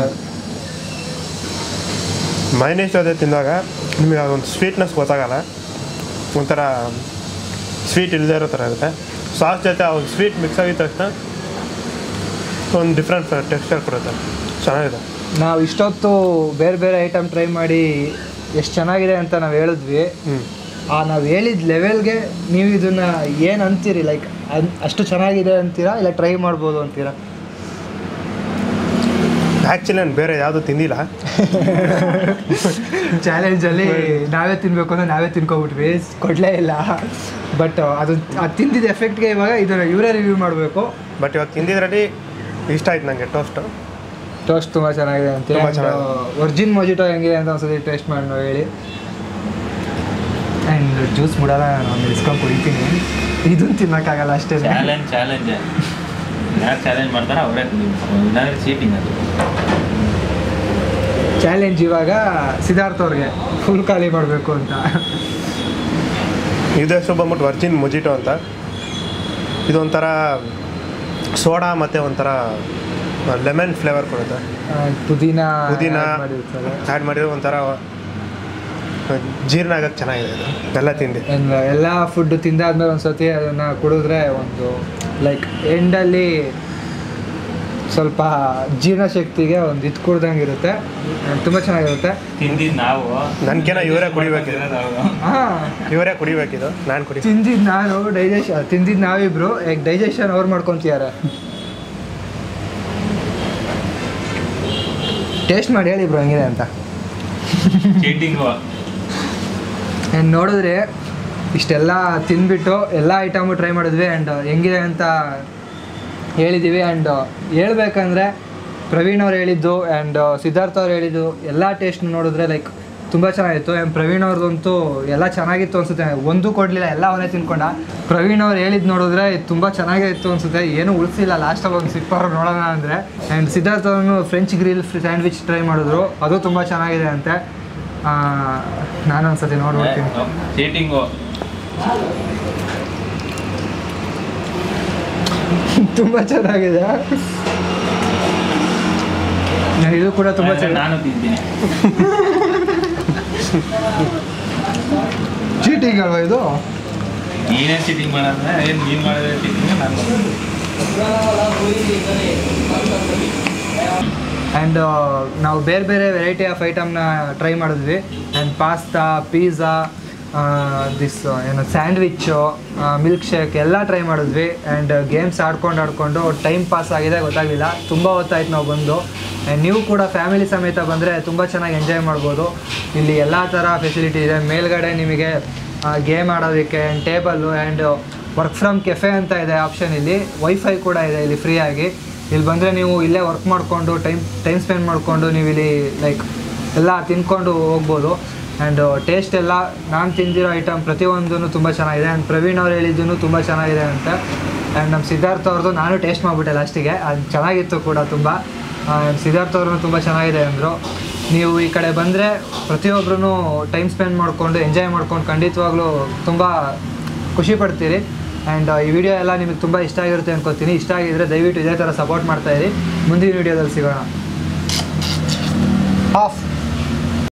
ಮಯೋನೀಸ್ ಜೊತೆ ತಿಂದಾಗ ನಿಮಗೆ ಅದೊಂದು ಸ್ವೀಟ್ನೆಸ್ ಗೊತ್ತಾಗಲ್ಲ ಒಂಥರ ಸ್ವೀಟ್ ಇಲ್ಲದೆ ಇರೋ ಥರ ಇರುತ್ತೆ ಸಾಸ್ ಜೊತೆ ಆ ಒಂದು ಸ್ವೀಟ್ ಮಿಕ್ಸ್ ಆಗಿದ ತಕ್ಷಣ ಒಂದು ಡಿಫ್ರೆಂಟ್ ಟೆಕ್ಸ್ಚರ್ ಕೊಡುತ್ತೆ ಚೆನ್ನಾಗಿದೆ ನಾವು ಇಷ್ಟೊತ್ತು ಬೇರೆ ಬೇರೆ ಐಟಮ್ ಟ್ರೈ ಮಾಡಿ ಎಷ್ಟು ಚೆನ್ನಾಗಿದೆ ಅಂತ ನಾವು ಹೇಳಿದ್ವಿ ಹ್ಞೂ ಆ ನಾವು ಹೇಳಿದ ಲೆವೆಲ್ಗೆ ನೀವು ಇದನ್ನ ಏನು ಅಂತೀರಿ ಲೈಕ್ ಅಷ್ಟು ಚೆನ್ನಾಗಿದೆ ಅಂತೀರಾ ಇಲ್ಲ ಟ್ರೈ ಮಾಡ್ಬೋದು ಅಂತೀರಾ ಆ್ಯಕ್ಚುಲಿ ನಾನು ಬೇರೆ ಯಾವುದೂ ತಿಂದಿಲ್ಲ ಚಾಲೆಂಜಲ್ಲಿ ನಾವೇ ತಿನ್ಬೇಕು ಅಂದ್ರೆ ನಾವೇ ತಿನ್ಕೊಬಿಟ್ವಿ ಕೊಡಲೇ ಇಲ್ಲ ಬಟ್ ಅದು ಅದು ತಿಂದಿದ್ದ ಎಫೆಕ್ಟ್ಗೆ ಇವಾಗ ಇದನ್ನ ಇವರೇ ರಿವ್ಯೂ ಮಾಡಬೇಕು ಬಟ್ ಇವಾಗ ತಿಂದಿದ್ರಲ್ಲಿ ಇಷ್ಟ ಆಯ್ತು ನನಗೆ ಟೋಸ್ಟು ಟೋಸ್ಟ್ ತುಂಬ ಚೆನ್ನಾಗಿದೆ ಅಂತ ತುಂಬಾ ಚೆನ್ನಾಗಿದೆ. ಒರ್ಜಿನ್ ಮೊಜಿಟೋ ಹೆಂಗಿದೆ ಅಂತ ಒಂದ್ಸತಿ ಟೇಸ್ಟ್ ಮಾಡಿ ನಾವು ಹೇಳಿ ಆ್ಯಂಡ್ ಜ್ಯೂಸ್ ಮುಡಲ್ಲ ನಾನು ಇಸ್ಕೊಂಡು ಕುಡಿತೀನಿ ಇದನ್ನು ತಿನ್ನೋಕ್ಕಾಗಲ್ಲ ಅಷ್ಟೇ ಚಾಲೆಂಜ್ ಚಾಲೆಂಜ್ ಯಾರು ಚಾಲೆಂಜ್ ಮಾಡ್ತಾರೋ ಅವರೇ ಇಲ್ಲಾಂದ್ರೆ ಚೀಟಿಂಗ್ ಅದು ಚಾಲೆಂಜ್ ಇವಾಗ ಸಿದ್ಧಾರ್ಥ ಅವ್ರಿಗೆ ಫುಲ್ ಖಾಲಿ ಮಾಡಬೇಕು ಅಂತ ಇದು ಹೆಸರು ಬಂದ್ಬಿಟ್ಟು ವರ್ಜಿನ್ ಮುಜಿಟೋ ಅಂತ ಇದೊಂಥರ ಸೋಡಾ ಮತ್ತು ಒಂಥರ ಲೆಮನ್ ಫ್ಲೇವರ್ ಕೊಡುತ್ತೆ ಆ, ಪುದೀನ ಪುದೀನ add ಮಾಡಿರ್ತಾರೆ ಆ್ಯಡ್ ಮಾಡಿರೋ ಒಂಥರ ಜೀರ್ಣ ಆಗಕ್ಕೆ ಚೆನ್ನಾಗಿದೆ ಇದು ಎಲ್ಲ ತಿಂಡಿ And ಎಲ್ಲ ಫುಡ್ ತಿಂದಾದ್ಮೇಲೆ ಒಂದ್ಸತಿ ಅದನ್ನ ಕುಡಿದ್ರೆ ಒಂದು ಲೈಕ್ ಎಂಡಲ್ಲಿ ಸ್ವಲ್ಪ ಜೀರ್ಣಶಕ್ತಿಗೆ ಒಂದು ಇದು ಕುಡ್ದಂಗೆ ಇರುತ್ತೆ And ತುಂಬಾ ಚೆನ್ನಾಗಿರುತ್ತೆ ತಿಂದಿದ್ದು ನಾವು ನನ್ಗೇನ ಇವರೇ ಕುಡಿಬೇಕಿದೆ ಹಾಂ ಇವರೇ ಕುಡಿಬೇಕಿದು ನಾನು ಕುಡಿ ತಿಂದಿದ್ದು ನಾನು ಡೈಜೆಷನ್ ತಿಂದಿದ್ದು ನಾವಿಬ್ರು ಈಗ ಡೈಜೆಷನ್ ಅವ್ರು ಮಾಡ್ಕೊಂತಿದ್ದಾರೆ ಟೇಸ್ಟ್ ಮಾಡಿ ಹೇಳಿ ಬ್ರೋ ಹೆಂಗಿದೆ ಅಂತ ಚೀಟಿಂಗು ಆ್ಯಂಡ್ ನೋಡಿದ್ರೆ ಇಷ್ಟೆಲ್ಲ ತಿಂದ್ಬಿಟ್ಟು ಎಲ್ಲ ಐಟಮು ಟ್ರೈ ಮಾಡಿದ್ವಿ ಆ್ಯಂಡ್ ಹೆಂಗಿದೆ ಅಂತ ಹೇಳಿದ್ದೀವಿ ಆ್ಯಂಡ್ ಹೇಳ್ಬೇಕಂದ್ರೆ ಪ್ರವೀಣ್ ಅವ್ರು ಹೇಳಿದ್ದು ಆ್ಯಂಡ್ ಸಿದ್ಧಾರ್ಥ ಅವ್ರು ಹೇಳಿದ್ದು ಎಲ್ಲ ಟೇಸ್ಟ್ ನೋಡಿದ್ರೆ ಲೈಕ್ ತುಂಬ ಚೆನ್ನಾಗಿತ್ತು ಆ್ಯಂಡ್ ಪ್ರವೀಣ್ ಅವ್ರದ್ದಂತೂ ಎಲ್ಲ ಚೆನ್ನಾಗಿತ್ತು ಅನ್ಸುತ್ತೆ ಒಂದು ಕೊಡಲಿಲ್ಲ ಎಲ್ಲ ಅವನೇ ತಿನ್ಕೊಂಡ ಪ್ರವೀಣ್ ಅವ್ರು ಹೇಳಿದ್ದು ನೋಡಿದ್ರೆ ತುಂಬ ಚೆನ್ನಾಗೇ ಇತ್ತು ಅನ್ಸುತ್ತೆ ಏನೂ ಉಳಿಸಿಲ್ಲ ಲಾಸ್ಟಲ್ಲಿ ಒಂದು ಸಿಪ್ಪರು ನೋಡೋಣ ಅಂದರೆ ಆ್ಯಂಡ್ ಸಿದ್ಧಾರ್ಥ ಅವ್ರನ್ನು ಫ್ರೆಂಚ್ ಗ್ರಿಲ್ ಸ್ಯಾಂಡ್ವಿಚ್ ಟ್ರೈ ಮಾಡಿದ್ರು ಅದು ತುಂಬ ಚೆನ್ನಾಗಿದೆ ಅಂತೆ ಆ, ನಾನು ಒಂದ್ಸತಿ ನೋಡ್ಬಿಡ್ತೀನಿ ಚೀಟಿಂಗು ತುಂಬ ಚೆನ್ನಾಗಿದೆ ಇದು ಕೂಡ ತುಂಬ ಚೆನ್ನಾಗಿ ನಾನು ತಿಂತೀನಿ ಚೀಟಿಂಗ್ ಅಲ್ವಾ ಇದು ನೀನೇ ಚೀಟಿಂಗ್ ಮಾಡೋದ್ರೆ ಏನು ನೀನು ಮಾಡಿದ್ರೆ ಚೀಟಿಂಗ್ ನಾನು ಆ್ಯಂಡ್ ನಾವು ಬೇರೆ ಬೇರೆ ವೆರೈಟಿ ಆಫ್ ಐಟಮ್ನ ಟ್ರೈ ಮಾಡಿದ್ವಿ ಆ್ಯಂಡ್ ಪಾಸ್ತಾ ಪಿಜ್ಜಾ ದಿಸ್ ಏನು ಸ್ಯಾಂಡ್ವಿಚ್ಚು ಮಿಲ್ಕ್ ಶೇಕ್ ಎಲ್ಲ ಟ್ರೈ ಮಾಡಿದ್ವಿ ಆ್ಯಂಡ್ ಗೇಮ್ಸ್ ಆಡ್ಕೊಂಡು ಆಡ್ಕೊಂಡು ಟೈಮ್ ಪಾಸ್ ಆಗಿದೆ ಗೊತ್ತಾಗಲಿಲ್ಲ ತುಂಬ ಹೊತ್ತಾಯ್ತು ನಾವು ಬಂದು ಆ್ಯಂಡ್ ನೀವು ಕೂಡ ಫ್ಯಾಮಿಲಿ ಸಮೇತ ಬಂದರೆ ತುಂಬ ಚೆನ್ನಾಗಿ ಎಂಜಾಯ್ ಮಾಡ್ಬೋದು ಇಲ್ಲಿ ಎಲ್ಲ ಥರ ಫೆಸಿಲಿಟಿ ಇದೆ ಮೇಲ್ಗಡೆ ನಿಮಗೆ ಗೇಮ್ ಆಡೋದಕ್ಕೆ and table and work from cafe ಅಂತ ಇದೆ ಆಪ್ಷನ್ ಇಲ್ಲಿ ವೈಫೈ ಕೂಡ ಇದೆ ಇಲ್ಲಿ ಫ್ರೀಯಾಗಿ ಇಲ್ಲಿ ಬಂದರೆ ನೀವು ಇಲ್ಲೇ ವರ್ಕ್ ಮಾಡಿಕೊಂಡು ಟೈಮ್ ಟೈಮ್ ಸ್ಪೆಂಡ್ ಮಾಡಿಕೊಂಡು ನೀವು ಇಲ್ಲಿ ಲೈಕ್ ಎಲ್ಲ ತಿನ್ಕೊಂಡು ಹೋಗ್ಬೋದು ಆ್ಯಂಡ್ ಟೇಸ್ಟ್ ಎಲ್ಲ ನಾನು ತಿಂದಿರೋ ಐಟಮ್ ಪ್ರತಿಯೊಂದೂ ತುಂಬ ಚೆನ್ನಾಗಿದೆ ಆ್ಯಂಡ್ ಪ್ರವೀಣ್ ಅವ್ರು ಹೇಳಿದ್ದೂ ತುಂಬ ಚೆನ್ನಾಗಿದೆ ಅಂತ ಆ್ಯಂಡ್ ನಮ್ಮ ಸಿದ್ಧಾರ್ಥ ಅವ್ರದ್ದು ನಾನು ಟೇಸ್ಟ್ ಮಾಡಿಬಿಟ್ಟೆ ಲಾಸ್ಟಿಗೆ ಅದು ಚೆನ್ನಾಗಿತ್ತು ಕೂಡ ತುಂಬ ಆ್ಯಂಡ್ ಸಿದ್ಧಾರ್ಥ ಅವ್ರದ್ದು ತುಂಬ ಚೆನ್ನಾಗಿದೆ ಅಂದರು ನೀವು ಈ ಕಡೆ ಬಂದರೆ ಪ್ರತಿಯೊಬ್ಬರೂ ಟೈಮ್ ಸ್ಪೆಂಡ್ ಮಾಡಿಕೊಂಡು ಎಂಜಾಯ್ ಮಾಡ್ಕೊಂಡು ಖಂಡಿತವಾಗ್ಲೂ ತುಂಬ ಖುಷಿ ಪಡ್ತೀರಿ ಆ್ಯಂಡ್ ಈ ವಿಡಿಯೋ ಎಲ್ಲ ನಿಮಗೆ ತುಂಬ ಇಷ್ಟ ಆಗಿರುತ್ತೆ ಅನ್ಕೋತೀನಿ ಇಷ್ಟ ಆಗಿದ್ರೆ ದಯವಿಟ್ಟು ಇದೇ ಥರ ಸಪೋರ್ಟ್ ಮಾಡ್ತಾಯಿರಿ ಮುಂದಿನ ವಿಡಿಯೋದಲ್ಲಿ ಸಿಗೋಣ ಆಫ್